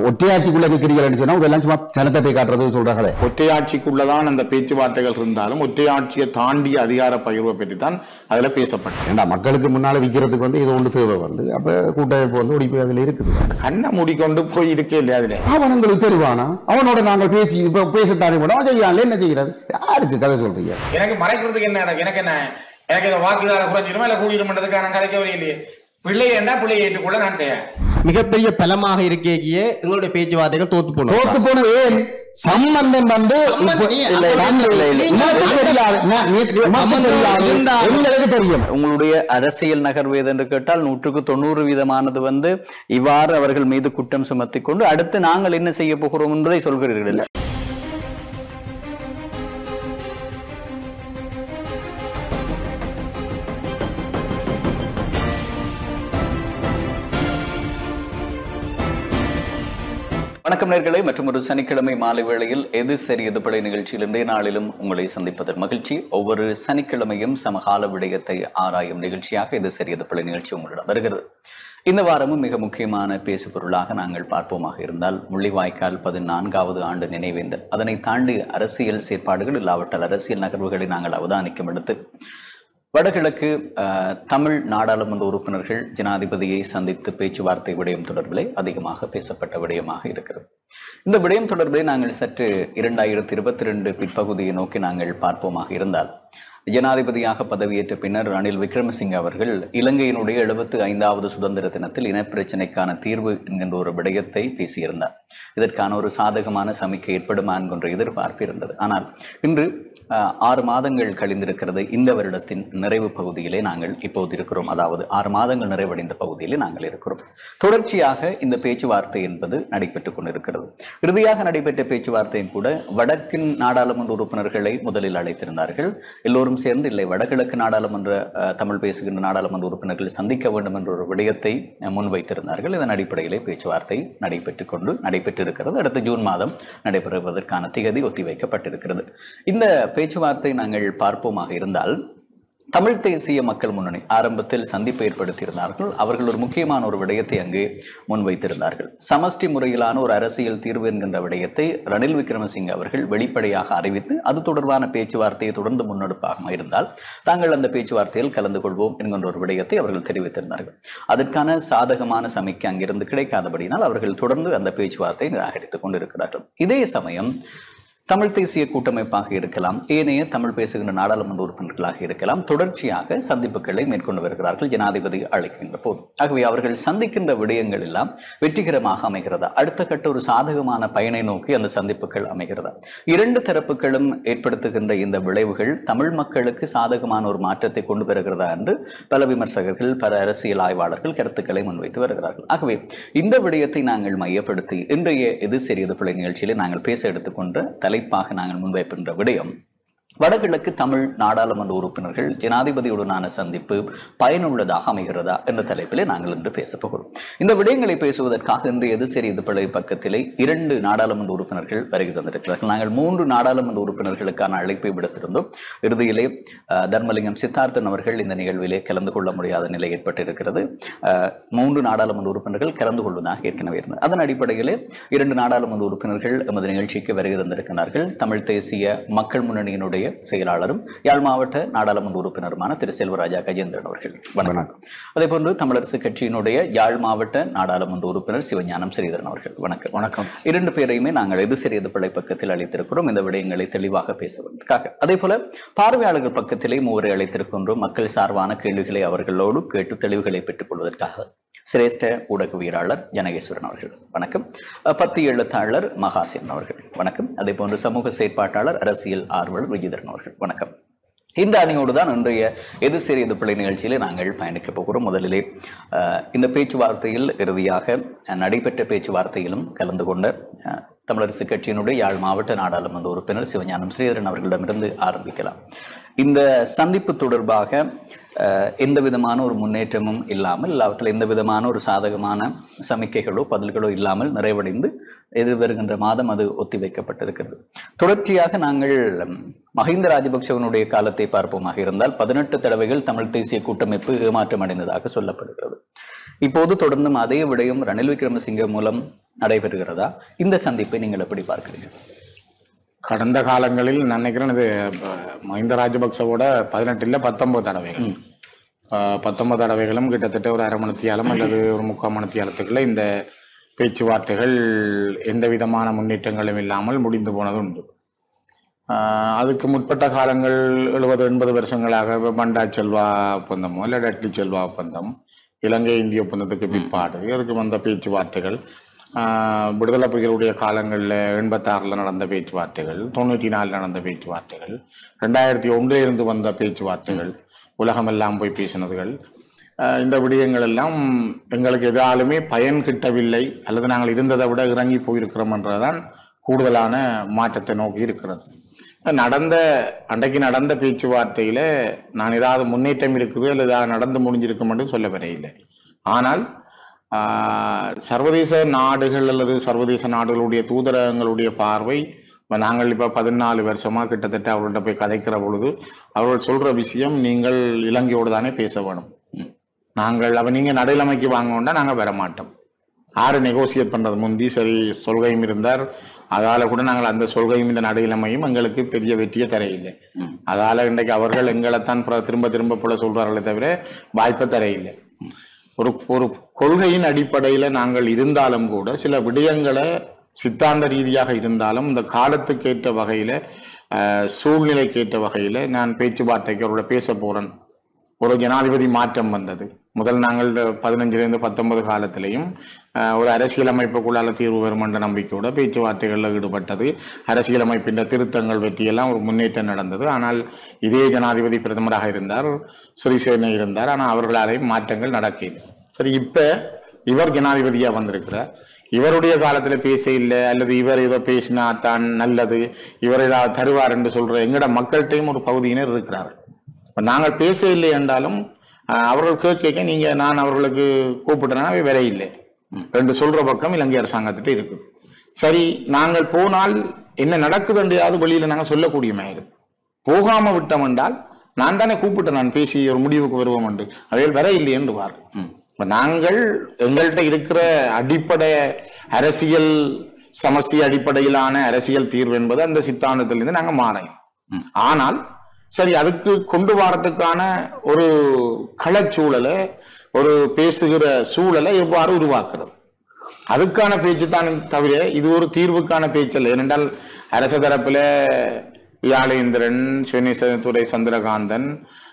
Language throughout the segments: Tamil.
ஒற்றையாட்சிக்குள்ள நிக்கிறீங்கன்னு சொன்னா இதெல்லாம் சும்மா சனத்தை போய் காட்டுறது சொல்ற கதை ஒற்றையாட்சிக்குள்ளதான் அந்த பேச்சுவார்த்தைகள் இருந்தாலும் ஒற்றையாட்சியை தாண்டிய அதிகார பகிர்வை பற்றி தான் அதுல பேசப்பட்டது ஏண்டா மக்களுக்கு முன்னால விற்கிறதுக்கு வந்து இது ஒன்று தேவை வந்து அப்ப கூட்டமைப்பு வந்து ஓடி போய் அதுல இருக்குது கண்ணை மூடிக்கொண்டு போய் இருக்கே இல்லையா அதுல அவனுங்களுக்கு தெரிவானா அவனோட நாங்கள் பேசி இப்ப பேசத்தானே போனோம் அவன் செய்யறான்ல என்ன செய்யறது யாருக்கு கதை சொல்றீங்க எனக்கு மறைக்கிறதுக்கு என்ன எனக்கு எனக்கு என்ன எனக்கு இந்த வாக்குதார குறைஞ்சிருமா இல்ல கூடியிருமன்றதுக்காக நான் கதைக்க வரையிலேயே பிள்ளை என்ன பிள்ளையை ஏற்றுக்கொள்ள நான் தயார் மிகப்பெரிய பலமாக இருக்கேக்கியே எங்களுடைய பேச்சுவார்த்தைகள் தோத்து போனோம் தோத்து போனது ஏன் சம்பந்தம் வந்து சம்பந்தம் இப்ப- நீ- இல்ல, இல்ல, அந்த- இல்ல, இல்ல, நீங்க உனக்கு அந்த- தெரியாது. நான் நீ- உனக்கு சம்பந்தம் தெரியாது. இருந்தாலும் எங்களுக்கு தெரியும் உங்களுடைய அரசியல் நகர்வு எது என்று கேட்டால் நூற்றுக்கு தொண்ணூறு வீதமானது வந்து இவ்வாறு அவர்கள் மீது குற்றம் சுமத்தி கொண்டு அடுத்து நாங்கள் என்ன செய்ய போகிறோம் என்பதை சொல்கிறீர்கள் இல்லை வணக்கம் நேர்களே மற்றும் ஒரு சனிக்கிழமை மாலை வேளையில் எது சரி எது பிழை நிகழ்ச்சியில் இன்றைய நாளிலும் உங்களை சந்திப்பதில் மகிழ்ச்சி ஒவ்வொரு சனிக்கிழமையும் சமகால விடயத்தை ஆராயும் நிகழ்ச்சியாக எது சரி எது பிழை நிகழ்ச்சி உங்களிடம் வருகிறது இந்த வாரமும் மிக முக்கியமான பேசு பொருளாக நாங்கள் பார்ப்போமாக இருந்தால் முள்ளிவாய்க்கால் பதினான்காவது ஆண்டு நினைவேந்தல் அதனை தாண்டி அரசியல் செயற்பாடுகள் இல்லாவிட்டால் அரசியல் நகர்வுகளை நாங்கள் அவதானிக்கும் எடுத்து வடகிழக்கு அஹ், தமிழ் நாடாளுமன்ற உறுப்பினர்கள் ஜனாதிபதியை சந்தித்து பேச்சுவார்த்தை விடயம் தொடர்பிலே அதிகமாக பேசப்பட்ட விடயமாக இருக்கிறது இந்த விடயம் தொடர்பிலே நாங்கள் சற்று இரண்டாயிரத்தி இருபத்தி ரெண்டு பிற்பகுதியை நோக்கி நாங்கள் பார்ப்போமாக இருந்தால் ஜனாதிபதியாக பதவியேற்ற பின்னர் ரணில் விக்ரமசிங்க அவர்கள் இலங்கையினுடைய எழுபத்து ஐந்தாவது சுதந்திர தினத்தில் இனப்பிரச்சினைக்கான தீர்வு என்கின்ற ஒரு விடயத்தை பேசியிருந்தார் இதற்கான ஒரு சாதகமான சமிக்கை ஏற்படுமா என்கின்ற எதிர்பார்ப்பு இருந்தது ஆனால் இன்று அஹ், ஆறு மாதங்கள் கழிந்திருக்கிறது இந்த வருடத்தின் நிறைவு பகுதியிலே நாங்கள் இப்போது இருக்கிறோம் அதாவது ஆறு மாதங்கள் நிறைவடைந்த பகுதியிலே நாங்கள் இருக்கிறோம் தொடர்ச்சியாக இந்த பேச்சுவார்த்தை என்பது நடைபெற்றுக் கொண்டிருக்கிறது இறுதியாக நடைபெற்ற பேச்சுவார்த்தையும் கூட வடக்கின் நாடாளுமன்ற உறுப்பினர்களை முதலில் அழைத்திருந்தார்கள் எல்லோரும் சேர்ந்து இல்லை வடகிழக்கு நாடாளுமன்ற அஹ், தமிழ் பேசுகின்ற நாடாளுமன்ற உறுப்பினர்கள் சந்திக்க வேண்டும் என்ற ஒரு விடயத்தை அஹ், முன்வைத்திருந்தார்கள் இதன் அடிப்படையிலே பேச்சுவார்த்தை நடைபெற்றுக் கொண்டு நடைபெற்றிருக்கிறது அடுத்த ஜூன் மாதம் நடைபெறுவதற்கான திகதி ஒத்திவைக்கப்பட்டிருக்கிறது இந்த பேச்சுவார்த்தை நாங்கள் பார்ப்போமாக இருந்தால் தமிழ் தேசிய மக்கள் முன்னணி ஆரம்பத்தில் சந்திப்பு ஏற்படுத்தியிருந்தார்கள் அவர்கள் ஒரு முக்கியமான ஒரு விடயத்தை அங்கே முன்வைத்திருந்தார்கள் சமஷ்டி முறையிலான ஒரு அரசியல் தீர்வு என்கின்ற விடயத்தை ரணில் விக்ரமசிங்க அவர்கள் வெளிப்படையாக அறிவித்து அது தொடர்பான பேச்சுவார்த்தையை தொடர்ந்து முன்னெடுப்பாக இருந்தால் தாங்கள் அந்த பேச்சுவார்த்தையில் கலந்து கொள்வோம் என்கின்ற ஒரு விடயத்தை அவர்கள் தெரிவித்திருந்தார்கள் அதற்கான சாதகமான சமிக்கை அங்கிருந்து கிடைக்காதபடியினால் அவர்கள் தொடர்ந்து அந்த பேச்சுவார்த்தையை நிராகரித்துக் கொண்டிருக்கிறார்கள் இதே சமயம் தமிழ் தேசிய கூட்டமைப்பாக இருக்கலாம் ஏனைய தமிழ் பேசுகின்ற நாடாளுமன்ற உறுப்பினர்களாக இருக்கலாம் தொடர்ச்சியாக சந்திப்புகளை மேற்கொண்டு வருகிறார்கள் ஜனாதிபதி அழைக்கின்ற போது ஆகவே அவர்கள் சந்திக்கின்ற விடயங்கள் எல்லாம் வெற்றிகரமாக அமைகிறதா அடுத்த கட்ட ஒரு சாதகமான பயனை நோக்கி அந்த சந்திப்புகள் அமைகிறதா இரண்டு தரப்புகளும் ஏற்படுத்துகின்ற இந்த விளைவுகள் தமிழ் மக்களுக்கு சாதகமான ஒரு மாற்றத்தை கொண்டு வருகிறதா என்று பல விமர்சகர்கள் பல அரசியல் ஆய்வாளர்கள் கருத்துக்களை முன்வைத்து வருகிறார்கள் ஆகவே இந்த விடயத்தை நாங்கள் மையப்படுத்தி இன்றைய எது சரியது பிள்ளை நிகழ்ச்சியிலே நாங்கள் பேச எடுத்துக்கொண்ட தலைப்பாக நாங்கள் முன்வைக்கின்ற விடயம் வடகிழக்கு தமிழ் நாடாளுமன்ற உறுப்பினர்கள் ஜனாதிபதியுடனான சந்திப்பு பயனுள்ளதாக அமைகிறதா என்ற தலைப்பிலே நாங்கள் இன்று பேசப் போகிறோம் இந்த விடயங்களை பேசுவதற்காக இன்று எது சரி இது பிழை பக்கத்திலே இரண்டு நாடாளுமன்ற உறுப்பினர்கள் வருகை தந்திருக்கிறார்கள் நாங்கள் மூன்று நாடாளுமன்ற உறுப்பினர்களுக்கான அழைப்பை விடுத்திருந்தோம் இறுதியிலே அஹ், தர்மலிங்கம் சித்தார்த்தன் அவர்கள் இந்த நிகழ்விலே கலந்து கொள்ள முடியாத நிலை ஏற்பட்டிருக்கிறது அஹ், மூன்று நாடாளுமன்ற உறுப்பினர்கள் கலந்து கொள்வதாக ஏற்கனவே இருந்தது அதன் அடிப்படையிலே இரண்டு நாடாளுமன்ற உறுப்பினர்கள் எமது நிகழ்ச்சிக்கு வருகை தந்திருக்கிறார்கள் தமிழ் தேசிய மக்கள் முன்னணியினுடைய செயலாளரும் யாழ் மாவட்ட நாடாளுமன்ற உறுப்பினருமான திரு செல்வராஜா கஜேந்திரன் அவர்கள் வணக்கம் வணக்கம். அதே போன்று தமிழரசு கட்சியினுடைய யாழ் மாவட்ட நாடாளுமன்ற உறுப்பினர் சிவஞானம் ஸ்ரீதரன் அவர்கள் வணக்கம் வணக்கம் இரண்டு பேரையுமே நாங்கள் எது சிறியது பிள்ளை பக்கத்தில் அழைத்திருக்கிறோம் இந்த விடயங்களை தெளிவாக பேசுவதற்காக அதே போல பார்வையாளர்கள் பக்கத்திலே மூவரை அழைத்திருக்கின்றோம் மக்கள் சார்பான கேள்விகளை அவர்களோடு கேட்டு தெளிவுகளை பெற்றுக் கொள்வதற்காக சிரேஷ்ட ஊடகவியலாளர் ஜனகேஸ்வரன் அவர்கள் வணக்கம் அஹ், பத்தி எழுத்தாளர் மகாசேன் அவர்கள் வணக்கம் அதே போன்று சமூக செயற்பாட்டாளர் அரசியல் ஆர்வலர் விஜயதரன் அவர்கள் வணக்கம் இந்த அணியோடு தான் இன்றைய எது சிறியது பிள்ளை நிகழ்ச்சியிலே நாங்கள் பயணிக்க போகிறோம் முதலிலே அஹ், இந்த பேச்சுவார்த்தையில் இறுதியாக அஹ், நடைபெற்ற பேச்சுவார்த்தையிலும் கலந்து கொண்ட அஹ், தமிழரசு கட்சியினுடைய யாழ் மாவட்ட நாடாளுமன்ற உறுப்பினர் சிவஞானம் ஸ்ரீதரன் அவர்களிடமிருந்து ஆரம்பிக்கலாம் இந்த சந்திப்பு தொடர்பாக அஹ், எந்த விதமான ஒரு முன்னேற்றமும் இல்லாமல் இல்லாவற்றில் எந்த விதமான ஒரு சாதகமான சமிக்கைகளோ பதில்களோ இல்லாமல் நிறைவடைந்து எதிர்வருகின்ற மாதம் அது ஒத்திவைக்கப்பட்டிருக்கிறது தொடர்ச்சியாக நாங்கள் ம், மஹிந்த ராஜபக்சவனுடைய காலத்தை பார்ப்போமாக இருந்தால் பதினெட்டு தடவைகள் தமிழ் தேசிய கூட்டமைப்பு ஏமாற்றம் அடைந்ததாக சொல்லப்படுகிறது இப்போது தொடர்ந்தும் அதே விடயம் ரணில் விக்ரமசிங்க மூலம் நடைபெறுகிறதா இந்த சந்திப்பை நீங்கள் எப்படி பார்க்கிறீர்கள் கடந்த காலங்களில் நான் நினைக்கிறேன் இது அஹ், மஹிந்த ராஜபக்சவோட பதினெட்டு இல்லை பத்தொன்பது தடவைகள் அஹ், பத்தொன்பது தடவைகளும் கிட்டத்தட்ட ஒரு அரை மணித்தியாலம் அல்லது ஒரு முக்கால் மணித்தியாலத்துக்குள்ள இந்த பேச்சுவார்த்தைகள் எந்த விதமான முன்னேற்றங்களும் இல்லாமல் முடிந்து போனது உண்டு ஆஹ் அதுக்கு முற்பட்ட காலங்கள் எழுபது எண்பது வருஷங்களாக இப்ப பண்டா செல்வா ஒப்பந்தமோ இல்லை டட்லி செல்வா ஒப்பந்தம் இலங்கை இந்திய ஒப்பந்தத்துக்கு பிற்பாடு அதுக்கு வந்த பேச்சுவார்த்தைகள் ஆஹ் விடுதலை புலிகளுடைய காலங்களில் எண்பத்தாறில் நடந்த பேச்சுவார்த்தைகள் தொண்ணூற்றி நாலில் நடந்த பேச்சுவார்த்தைகள் ரெண்டாயிரத்தி ஒன்றில் இருந்து வந்த பேச்சுவார்த்தைகள் உலகமெல்லாம் போய் பேசினதுகள் ஆஹ் இந்த விடயங்கள் எல்லாம் எங்களுக்கு எதாலுமே பயன் கிட்டவில்லை அல்லது நாங்கள் இருந்ததை விட இறங்கி போயிருக்கிறோம் என்றதான் கூடுதலான மாற்றத்தை நோக்கி இருக்கிறது நடந்த அன்றைக்கு நடந்த பேச்சுவார்த்தையில நான் ஏதாவது முன்னேற்றம் இருக்குது அல்லது ஏதாவது நடந்து முடிஞ்சிருக்கும் என்று சொல்ல வரையில்லை ஆனால் ஆஹ், சர்வதேச நாடுகள் அல்லது சர்வதேச நாடுகளுடைய தூதரகங்களுடைய பார்வை இப்ப நாங்கள் இப்போ பதினாலு வருஷமா கிட்டத்தட்ட அவர்கள்ட்ட போய் கதைக்கிற பொழுது அவர்கள் சொல்ற விஷயம் நீங்கள் இலங்கையோடு தானே பேச வேணும் நாங்கள் அவ நீங்க நடையிலமைக்கு வாங்கணும்னா நாங்க வர மாட்டோம் ஆறு நெகோசியேட் பண்றது முந்தி சரி சொல்கையும் இருந்தார் அதால கூட நாங்கள் அந்த சொல்கையும் இந்த நடையிலமையும் எங்களுக்கு பெரிய வெற்றியை தரையில்லை அதால இன்றைக்கு அவர்கள் எங்களைத்தான் பிற- திரும்ப திரும்ப போல சொல்றார்களே தவிர வாய்ப்பை தரையில்லை ஒரு ஒரு கொள்கையின் அடிப்படையில நாங்கள் இருந்தாலும் கூட சில விடயங்களை சித்தாந்த ரீதியாக இருந்தாலும் இந்த காலத்துக்கேற்ற வகையில அஹ், சூழ்நிலைக்கேற்ற வகையில நான் பேச்சுவார்த்தைக்கு அவரோட பேச போறேன் ஒரு ஜனாதிபதி மாற்றம் வந்தது முதல் நாங்கள் பதினஞ்சுலேருந்து பத்தொன்பது காலத்திலையும் அஹ், ஒரு அரசியலமைப்புக்குள்ளால தீர்வு வரும் என்ற நம்பிக்கையோட பேச்சுவார்த்தைகளில் ஈடுபட்டது அரசியலமைப்பின் திருத்தங்கள் பற்றியெல்லாம் ஒரு முன்னேற்றம் நடந்தது ஆனால் இதே ஜனாதிபதி பிரதமராக இருந்தார் சிறிசேனை இருந்தார் ஆனால் அவர்களாலேயும் மாற்றங்கள் நடக்கல சரி இப்போ இவர் ஜனாதிபதியாக வந்திருக்கிறார் இவருடைய காலத்தில் பேச இல்லை அல்லது இவர் ஏதோ பேசினா தான் நல்லது இவர் ஏதாவது தருவார் என்று சொல்ற எங்கட மக்கள்கிட்டையும் ஒரு பகுதியினர் இருக்கிறார்கள் இப்ப நாங்கள் பேச இல்லை என்றாலும் ஆஹ், அவர்கள் கேட்க கேட்க நீங்க நான் அவர்களுக்கு கூப்பிட்டேன்னா அவை வேற இல்லை என்று சொல்ற பக்கம் இலங்கை அரசாங்கத்திட்ட இருக்குது சரி நாங்கள் போனால் என்ன நடக்குது என்றாவது வெளியில நாங்கள் சொல்லக்கூடிய மாதிரி போகாம விட்டோம் என்றால் நான் தானே கூப்பிட்டேன் நான் பேசி ஒரு முடிவுக்கு வருவோம் என்று அவைகள் வர இல்லை என்று வார் இப்ப நாங்கள் எங்கள்கிட்ட இருக்கிற அடிப்படை அரசியல் சமஷ்டி அடிப்படையிலான அரசியல் தீர்வு என்பது அந்த சித்தாந்தத்திலிருந்து நாங்கள் மாறோம் ஆனால் சரி அதுக்கு கொண்டு வரதுக்கான ஒரு களச்சூழலை ஒரு பேசுகிற சூழலை எவ்வாறு உருவாக்குறது அதுக்கான பேச்சு தான் தவிர இது ஒரு தீர்வுக்கான பேச்சு அல்ல ஏனென்றால் அரச தரப்புல வியாழேந்திரன் சிவனேஸ்வரத்துறை சந்திரகாந்தன்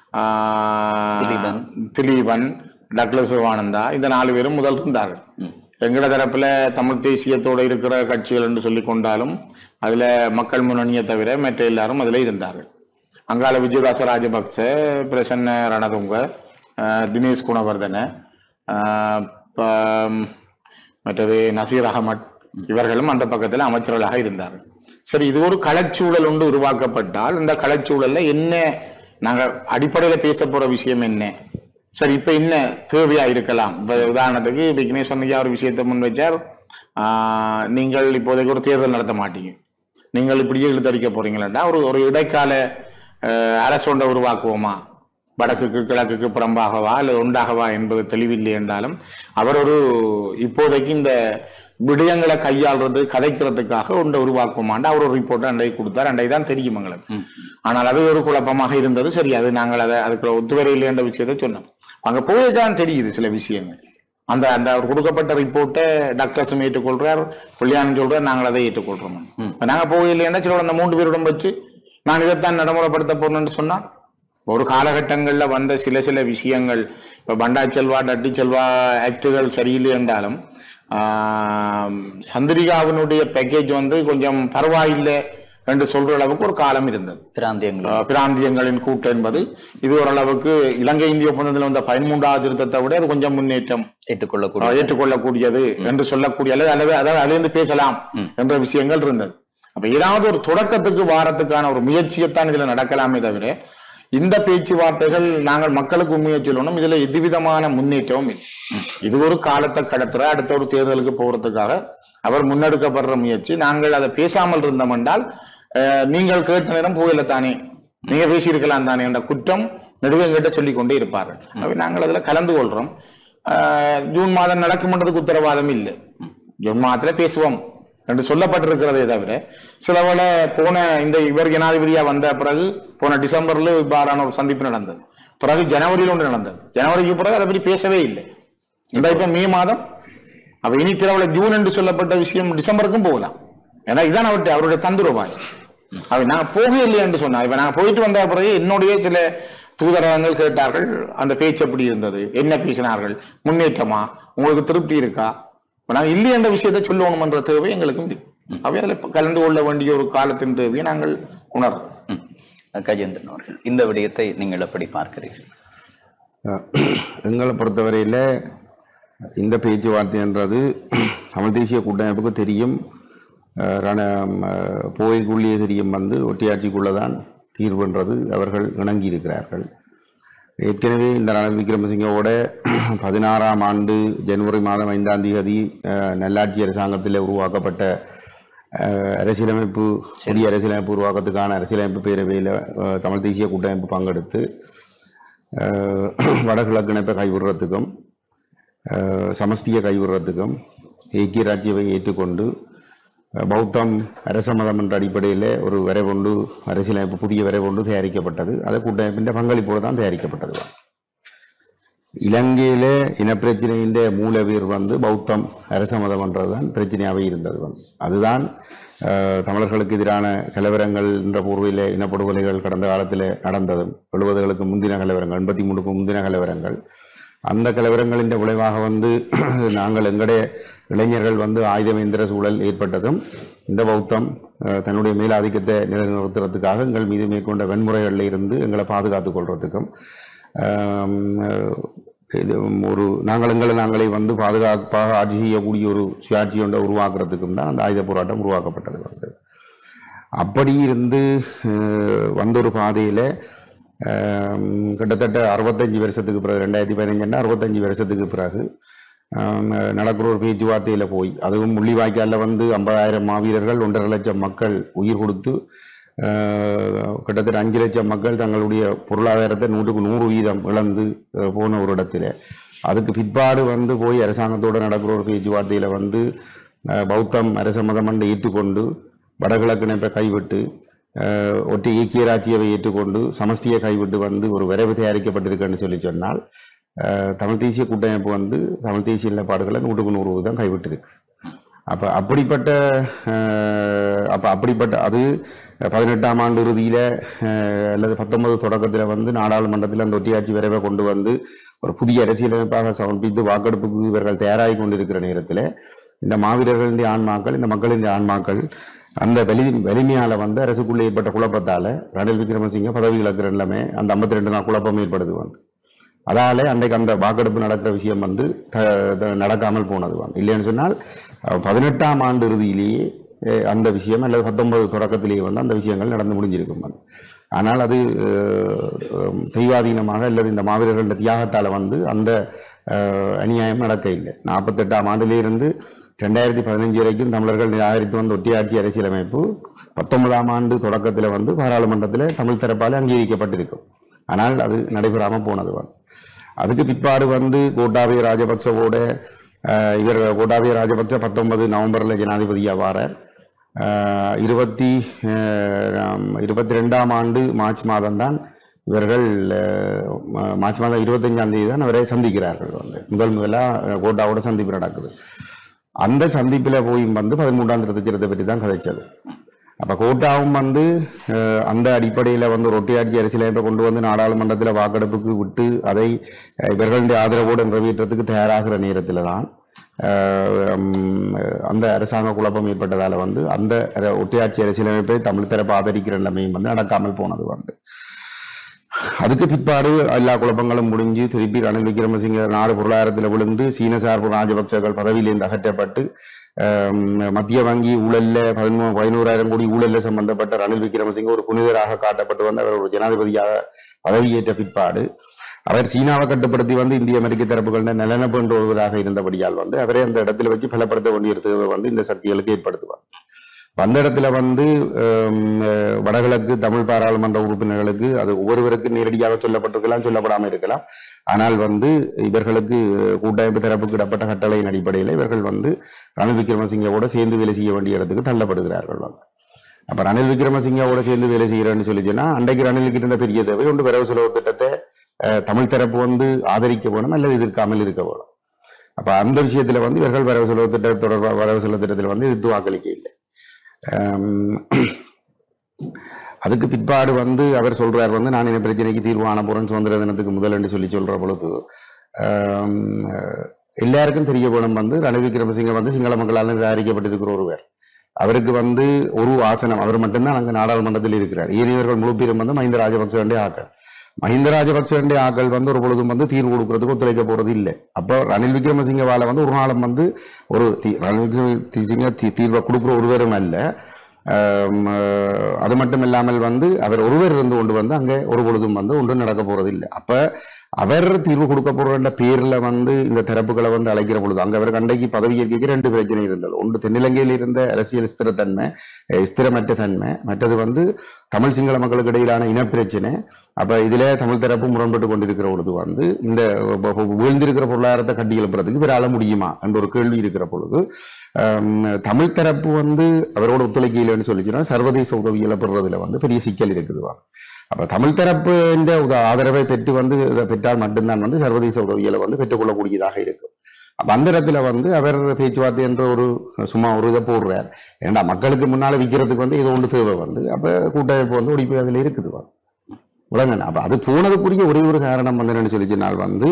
ஆஹ், திலீபன். திலீபன் டக்ளஸ் சிவானந்தா இந்த நாலு பேரும் முதல் இருந்தார்கள் எங்கட தரப்புல தமிழ் தேசியத்தோட இருக்கிற கட்சிகள் என்று சொல்லி கொண்டாலும் அதுல மக்கள் முன்னணியை தவிர மற்ற எல்லாரும் அதுல இருந்தார்கள் அங்கால விஜயதாச ராஜபக்ச பிரசன்ன ரணதுங்க ஆஹ், தினேஷ் குணவர்தன ஆஹ், ப- மற்றது நசீர் அகமட் இவர்களும் அந்த பக்கத்தில் அமைச்சர்களாக இருந்தார்கள் சரி இது ஒரு களச்சூழல் ஒன்று உருவாக்கப்பட்டால் இந்த களச்சூழல்ல என்ன நாங்க அடிப்படையில பேச போற விஷயம் என்ன சரி இப்ப என்ன தேவையா இருக்கலாம் இப்ப உதாரணத்துக்கு விக்னேஷ் சொன்னையா ஒரு விஷயத்தை முன் வச்சார் ஆஹ், நீங்கள் இப்போதைக்கு ஒரு தேர்தல் நடத்த மாட்டீங்க நீங்கள் இப்படியே இழுத்தடிக்க போறீங்களா ஒரு ஒரு இடைக்கால அஹ், அரசு ஒன்றை உருவாக்குவோமா வடக்குக்கு கிழக்குக்கு புறம்பாகவா அல்லது ஒன்றாகவா என்பது தெளிவில்லை என்றாலும் அவர் ஒரு இப்போதைக்கு இந்த விடயங்களை கையாளுறது கதைக்கிறதுக்காக ஒன்றை உருவாக்குமாண்டு அவர் ஒரு ரிப்போர்ட் அண்டை கொடுத்தார் அண்டை தான் தெரியும் எங்களுக்கு ஆனால் அது ஒரு குழப்பமாக இருந்தது சரி அது நாங்கள் அதை அதுக்கு ஒத்துவரையில்லை என்ற விஷயத்தை சொன்னோம் அங்க போயதான் தெரியுது சில விஷயங்கள் அந்த அந்த அவர் கொடுக்கப்பட்ட ரிப்போர்ட்டை டாக்டர்ஸும் ஏற்றுக்கொள்றார் புள்ளியானு சொல்றார் நாங்கள் அதை ஏற்றுக்கொள்றோம் இப்ப நாங்க போகலைன்னா சில அந்த மூன்று பேருடன் வச்சு நான் இதைத்தான் நடைமுறைப்படுத்த போறேன்னு சொன்னா ஒரு காலகட்டங்கள்ல வந்த சில சில விஷயங்கள் இப்ப பண்டா செல்வா டட்டி செல்வா ஆக்டுகள் சரியில்லை என்றாலும் ஆம், சந்திரிகாவினுடைய பேக்கேஜ் வந்து கொஞ்சம் பரவாயில்லை என்று சொல்ற அளவுக்கு ஒரு காலம் இருந்தது பிராந்தியங்கள் ஆஹ் பிராந்தியங்களின் கூட்டு என்பது இது ஓரளவுக்கு இலங்கை இந்திய ஒப்பந்தத்தில் வந்த பதிமூன்றாவது திருத்தத்தை விட அது கொஞ்சம் முன்னேற்றம் ஏற்றுக்கொள்ளக்கூடிய ஆஹ் ஏற்றுக்கொள்ளக்கூடியது என்று சொல்லக்கூடிய அல்லது அல்லது அதாவது அதிலிருந்து பேசலாம் என்ற விஷயங்கள் இருந்தது அப்ப ஏதாவது ஒரு தொடக்கத்துக்கு வாரத்துக்கான ஒரு முயற்சியைத்தான் இதுல நடக்கலாமே தவிர இந்த பேச்சுவார்த்தைகள் நாங்கள் மக்களுக்கு உண்மையை சொல்லணும் இதுல எதுவிதமான முன்னேற்றமும் இல்லை இது ஒரு காலத்தை கடத்துற அடுத்த ஒரு தேர்தலுக்கு போறதுக்காக அவர் முன்னெடுக்கப்படுற முயற்சி நாங்கள் அதை பேசாமல் இருந்தோம் என்றால் அஹ், நீங்கள் கேட்ட நேரம் போகல தானே நீங்க பேசியிருக்கலாம் தானே என்ற குற்றம் நெடுகங்கிட்ட சொல்லிக் கொண்டே இருப்பார்கள் ஆகவே நாங்கள் அதுல கலந்து கொள்றோம் அஹ், ஜூன் மாதம் நடக்கும்ன்றதுக்கு உத்தரவாதம் இல்லை ஜூன் மாதத்துல பேசுவோம் என்று சொல்லப்பட்டிருக்கிறதே தவிர சில வேளை போன இந்த இவர் ஜனாதிபதியா வந்த பிறகு போன டிசம்பர்ல இவ்வாறான ஒரு சந்திப்பு நடந்தது பிறகு ஜனவரியில் ஒன்று நடந்தது ஜனவரிக்கு பிறகு அதை பற்றி பேசவே இல்லை இந்த இப்ப மே மாதம் அப்ப இனி திரவல ஜூன் என்று சொல்லப்பட்ட விஷயம் டிசம்பருக்கும் போகலாம் ஏன்னா இதான் அவருடைய அவருடைய தந்துருவாய் அவ நாங்க போக இல்லை என்று சொன்னார் இப்ப நாங்க போயிட்டு வந்த பிறகு என்னுடைய சில தூதரகங்கள் கேட்டார்கள் அந்த பேச்சு எப்படி இருந்தது என்ன பேசினார்கள் முன்னேற்றமா உங்களுக்கு திருப்தி இருக்கா இப்ப நாங்க இல்லை என்ற விஷயத்தை சொல்லணும்ன்ற தேவை எங்களுக்கும் இருக்கு அவை அதில் கலந்து கொள்ள வேண்டிய ஒரு காலத்தின் தேவையை நாங்கள் உணர்றோம் ம். கஜேந்திரன் அவர்கள் இந்த விடயத்தை நீங்கள் எப்படி பார்க்கிறீர்கள் எங்களை பொறுத்தவரையில் இந்த பேச்சுவார்த்தைன்றது தமிழ் தேசிய கூட்டமைப்புக்கு தெரியும் அஹ், ரண அஹ், போய்க்குள்ளேயே தெரியும் வந்து ஒட்டியாட்சிக்குள்ளே தான் தீர்வுன்றது அவர்கள் இணங்கி இருக்கிறார்கள் ஏற்கனவே இந்த ரணில் விக்ரமசிங்கவோட பதினாறாம் ஆண்டு ஜனவரி மாதம் ஐந்தாம் தேதி அஹ், நல்லாட்சி அரசாங்கத்தில் உருவாக்கப்பட்ட அஹ், அரசியலமைப்பு புதிய அரசியலமைப்பு உருவாக்கத்துக்கான அரசியலமைப்பு பேரவையில் அஹ், தமிழ் தேசிய கூட்டமைப்பு பங்கெடுத்து அஹ், வடகிழக்கு இணைப்பை கைவிடுறதுக்கும் அஹ், சமஷ்டியை கைவிடுறதுக்கும் ஐக்கிய ராஜ்யவை ஏற்றுக்கொண்டு அஹ், பௌத்தம் அரச மதம் என்ற அடிப்படையில் ஒரு வரைவொண்டு அரசியலமைப்பு புதிய வரைவொண்டு தயாரிக்கப்பட்டது அது கூட்டமைப்பின் பங்களிப்போடு தான் தயாரிக்கப்பட்டது இலங்கையில இனப்பிரச்சனையின் மூலவீர் வந்து பௌத்தம் அரச மதம் என்றதுதான் பிரச்சனையாகவே இருந்தது வந்து அதுதான் அஹ், தமிழர்களுக்கு எதிரான கலவரங்கள் என்ற பூர்வையில் இனப்படுகொலைகள் கடந்த காலத்தில் நடந்ததும் எழுபதுகளுக்கு முந்தின கலவரங்கள் எண்பத்தி மூணுக்கு முந்தின கலவரங்கள் அந்த கலவரங்களின் விளைவாக வந்து நாங்கள் எங்களுடைய இளைஞர்கள் வந்து ஆயுதமேந்திர சூழல் ஏற்பட்டதும் இந்த பௌத்தம் அஹ், தன்னுடைய மேலாதிக்கத்தை நிலைநிறுத்துறதுக்காக எங்கள் மீது மேற்கொண்ட வன்முறைகளில் இருந்து எங்களை பாதுகாத்துக் கொள்றதுக்கும் ஆம், அஹ், இது ஒரு நாங்கள் எங்களை நாங்களே வந்து பாதுகாப்பாக ஆட்சி செய்யக்கூடிய ஒரு சுயாட்சி ஒன்றை உருவாக்குறதுக்கும் தான் அந்த ஆயுத போராட்டம் உருவாக்கப்பட்டது வந்து அப்படி இருந்து அஹ், வந்த ஒரு பாதையில் கிட்டத்தட்ட அறுபத்தஞ்சு வருஷத்துக்கு பிறகு ரெண்டாயிரத்தி பதினஞ்சுன்னா அறுபத்தஞ்சு வருஷத்துக்கு பிறகு ஆம், நடக்கிற ஒரு பேச்சுவார்த்தையில் போய் அதுவும் முள்ளிவாய்க்காலில் வந்து ஐம்பதாயிரம் மாவீரர்கள் ஒன்றரை லட்சம் மக்கள் உயிர் கொடுத்து ஆஹ், கிட்டத்தட்ட அஞ்சு லட்சம் மக்கள் தங்களுடைய பொருளாதாரத்தை நூற்றுக்கு நூறு வீதம் இழந்து ஆஹ், போன ஒரு இடத்துல அதுக்கு பிற்பாடு வந்து போய் அரசாங்கத்தோடு நடக்கிற ஒரு பேச்சுவார்த்தையில் வந்து ஆஹ், பௌத்தம் அரச மதம் என்று ஏற்றுக்கொண்டு வடகிழக்கு இணைப்பை கைவிட்டு ஆஹ், ஒற்றை இயக்கிய ராட்சியவை ஏற்றுக்கொண்டு சமஷ்டியை கைவிட்டு வந்து ஒரு விரைவு தயாரிக்கப்பட்டிருக்குன்னு சொல்லி சொன்னால் ஆஹ், தமிழ் தேசிய கூட்டமைப்பு வந்து தமிழ் தேசிய நிலப்பாடுகளை நூற்றுக்கு நூறு வீதம் கைவிட்டிருக்கு அப்போ அப்படிப்பட்ட அப்போ அப்படிப்பட்ட அது பதினெட்டாம் ஆண்டு இறுதியில் அல்லது பத்தொன்பது தொடக்கத்தில் வந்து நாடாளுமன்றத்தில் அந்த ஒட்டியாட்சி விரைவை கொண்டு வந்து ஒரு புதிய அரசியலமைப்பாக சமர்ப்பித்து வாக்கெடுப்புக்கு இவர்கள் தயாராகி கொண்டிருக்கிற நேரத்தில் இந்த மாவீரர்களின் ஆன்மாக்கள் இந்த மக்களின் ஆன்மாக்கள் அந்த வலி வலிமையால் வந்து அரசுக்குள்ளே ஏற்பட்ட குழப்பத்தால் ரணில் விக்ரமசிங்க பதவி இழக்கிற நிலைமை அந்த ஐம்பத்தி ரெண்டு நாள் குழப்பம் ஏற்படுது வந்து அதால அன்றைக்கு அந்த வாக்கெடுப்பு நடக்கிற விஷயம் வந்து த- த- நடக்காமல் போனது வந்து இல்லைன்னு சொன்னால் அஹ், பதினெட்டாம் ஆண்டு இறுதியிலேயே அஹ், அந்த விஷயம் அல்லது பத்தொன்பது தொடக்கத்திலேயே வந்து அந்த விஷயங்கள் நடந்து முடிஞ்சிருக்கும் வந்து ஆனால் அது அஹ், அஹ், தெய்வாதீனமாக அல்லது இந்த மாவீரர்களுடைய தியாகத்தால் வந்து அந்த அஹ், அநியாயம் நடக்க இல்லை நாற்பத்தெட்டாம் ஆண்டிலிருந்து ரெண்டாயிரத்தி பதினஞ்சு வரைக்கும் தமிழர்கள் நிராகரித்து வந்த ஒட்டியாட்சி அரசியலமைப்பு பத்தொன்பதாம் ஆண்டு தொடக்கத்தில் வந்து பாராளுமன்றத்தில் தமிழ் தரப்பால் அங்கீகரிக்கப்பட்டிருக்கும் ஆனால் அது நடைபெறாமல் போனது வந்து அதுக்கு பிற்பாடு வந்து கோட்டாபய ராஜபக்சவோட அஹ், இவர் கோட்டாபய ராஜபக்ச பத்தொன்பது நவம்பரில் ஜனாதிபதியாக வாரார் அஹ், இருபத்தி அஹ், இருபத்தி ரெண்டாம் ஆண்டு மார்ச் மாதம்தான் இவர்கள் அஹ், மா- மார்ச் மாதம் இருபத்தஞ்சாம் தேதி தான் அவரை சந்திக்கிறார்கள் வந்து முதல் முதலாக கோட்டாவோட சந்திப்பு நடக்குது அந்த சந்திப்பில் போய் வந்து பதிமூன்றாம் திருத்தச்சரத்தை பற்றி தான் கதைச்சது அப்போ கோட்டாவும் வந்து அஹ், அந்த அடிப்படையில் வந்து ஒரு ஒட்டியாட்சி அரசியலமைப்பை கொண்டு வந்து நாடாளுமன்றத்தில் வாக்கெடுப்புக்கு விட்டு அதை அஹ், இவர்களுடைய ஆதரவோடு நிறைவேற்றத்துக்கு தயாராகிற நேரத்தில் தான் அஹ், உம், அந்த அரசாங்க குழப்பம் ஏற்பட்டதால் வந்து அந்த அர- ஒட்டியாட்சி அரசியலமைப்பை தமிழ் தரப்பு ஆதரிக்கிற நிலைமையும் வந்து நடக்காமல் போனது வந்து அதுக்கு பிற்பாடு எல்லா குழப்பங்களும் முடிஞ்சு திருப்பி ரணில் விக்ரமசிங்க நாடு பொருளாதாரத்தில் விழுந்து சீன சார்பு ராஜபக்சர்கள் பதவியிலிருந்து அகற்றப்பட்டு ஆம், மத்திய வங்கி ஊழல்ல பதினோ பதினோராயிரம் கோடி ஊழல்ல சம்பந்தப்பட்ட ரணில் விக்ரமசிங்க ஒரு புனிதராக காட்டப்பட்டு வந்து அவர் ஒரு ஜனாதிபதியாக பதவியேற்ற பிற்பாடு அவர் சீனாவை கட்டுப்படுத்தி வந்து இந்திய அமெரிக்க தரப்புகள் நலனப்பென்ற ஒருவராக இருந்தபடியால் வந்து அவரை அந்த இடத்துல வச்சு பலப்படுத்த வேண்டிய தேவை வந்து இந்த சக்திகளுக்கு ஏற்படுத்துவார் அந்த இடத்துல வந்து ஆம், அஹ், வடகிழக்கு தமிழ் பாராளுமன்ற உறுப்பினர்களுக்கு அது ஒவ்வொருவருக்கு நேரடியாக சொல்லப்பட்டிருக்கலாம் சொல்லப்படாமல் இருக்கலாம் ஆனால் வந்து இவர்களுக்கு கூட்டமைப்பு தரப்புக்கு இடப்பட்ட கட்டளையின் அடிப்படையில் இவர்கள் வந்து ரணில் விக்ரமசிங்கவோட சேர்ந்து வேலை செய்ய வேண்டிய இடத்துக்கு தள்ளப்படுகிறார்கள் வந்து அப்ப ரணில் விக்ரமசிங்கவோட சேர்ந்து வேலை செய்கிறேன்னு சொல்லி சொன்னா அன்றைக்கு ரணிலுக்கு இருந்த பெரிய தேவை ஒன்று வரவு செலவு திட்டத்தை அஹ், தமிழ் தரப்பு வந்து ஆதரிக்க வேணும் அல்லது எதிர்க்காமல் இருக்க வேணும் அப்ப அந்த விஷயத்துல வந்து இவர்கள் வரவு செலவு திட்ட தொடர்பாக வரவு செலவு திட்டத்தில் வந்து எதிர்த்து வாக்களிக்க இல்லை ஆம், அதுக்கு பிற்பாடு வந்து அவர் சொல்றார் வந்து நான் இந்த பிரச்சனைக்கு தீர்வு காண போறேன் சுதந்திர தினத்துக்கு முதல் என்று சொல்லி சொல்ற பொழுது ஆம், அஹ், எல்லாருக்கும் தெரிய வேணும் வந்து ரணில் விக்ரமசிங்க வந்து சிங்கள மக்களால் நிராகரிக்கப்பட்டிருக்கிற ஒருவர் அவருக்கு வந்து ஒரு ஆசனம் அவர் மட்டும்தான் அங்கே நாடாளுமன்றத்தில் இருக்கிறார் ஏனையவர்கள் முழு பேரும் வந்து மஹிந்த ராஜபக்ச வேண்டிய ஆக்கள் மஹிந்த ராஜபக்ச வேண்டிய ஆக்கள் வந்து ஒரு பொழுதும் வந்து தீர்வு கொடுக்கறதுக்கு ஒத்துழைக்க போறது இல்லை அப்போ ரணில் விக்ரமசிங்கவால வந்து ஒரு நாளும் வந்து ஒரு தீ- ரணில் விக்ரமசிங்க தீ- தீர்வை கொடுக்குற ஒருவரும் அல்ல ஆம், அஹ், அது மட்டும் இல்லாமல் வந்து அவர் ஒருவர் இருந்து கொண்டு வந்து அங்கே ஒரு பொழுதும் வந்து ஒன்றும் நடக்க போறது இல்லை அப்ப அவர் தீர்வு கொடுக்க போறன்ற பேர்ல வந்து இந்த தரப்புகளை வந்து அழைக்கிற பொழுது அங்க அவர் அன்றைக்கு பதவி ஏற்க ரெண்டு பிரச்சனை இருந்தது ஒன்று தென்னிலங்கையில் இருந்த அரசியல் ஸ்திரத்தன்மை அஹ், ஸ்திரமற்ற தன்மை மற்றது வந்து தமிழ் சிங்கள மக்களுக்கு இடையிலான இனப்பிரச்சனை அப்ப இதுல தமிழ் தரப்பு முரண்பட்டு கொண்டிருக்கிற பொழுது வந்து இந்த வ- வ- வீழ்ந்திருக்கிற பொருளாதாரத்தை கட்டி எழுப்புறதுக்கு இவரால முடியுமா என்ற ஒரு கேள்வி இருக்கிற பொழுது ஆம், தமிழ் தரப்பு வந்து அவரோட ஒத்துழைக்கலைன்னு சொல்லிச்சுன்னா சர்வதேச உதவிகளை பெறுறதுல வந்து பெரிய சிக்கல் இருக்குது வாங்க அப்ப தமிழ் தரப்பு இந்த உத- ஆதரவை பெற்று வந்து இதை பெற்றால் மட்டும்தான் வந்து சர்வதேச உதவிகளை வந்து பெற்றுக்கொள்ளக்கூடியதாக இருக்கும் அப்ப அந்த இடத்துல வந்து அவர் பேச்சுவார்த்தை என்ற ஒரு சும்மா ஒரு இதை போடுறார் ஏன்னா மக்களுக்கு முன்னால விற்கிறதுக்கு வந்து இது ஒன்று தேவை வந்து அப்ப கூட்டமைப்பு வந்து ஒடிப்பு அதுல இருக்குது வாங்க விளங்கண்ணா அப்ப அது போனதுக்குரிய ஒரே ஒரு காரணம் வந்து என்னன்னு சொல்லிச்சுனால் வந்து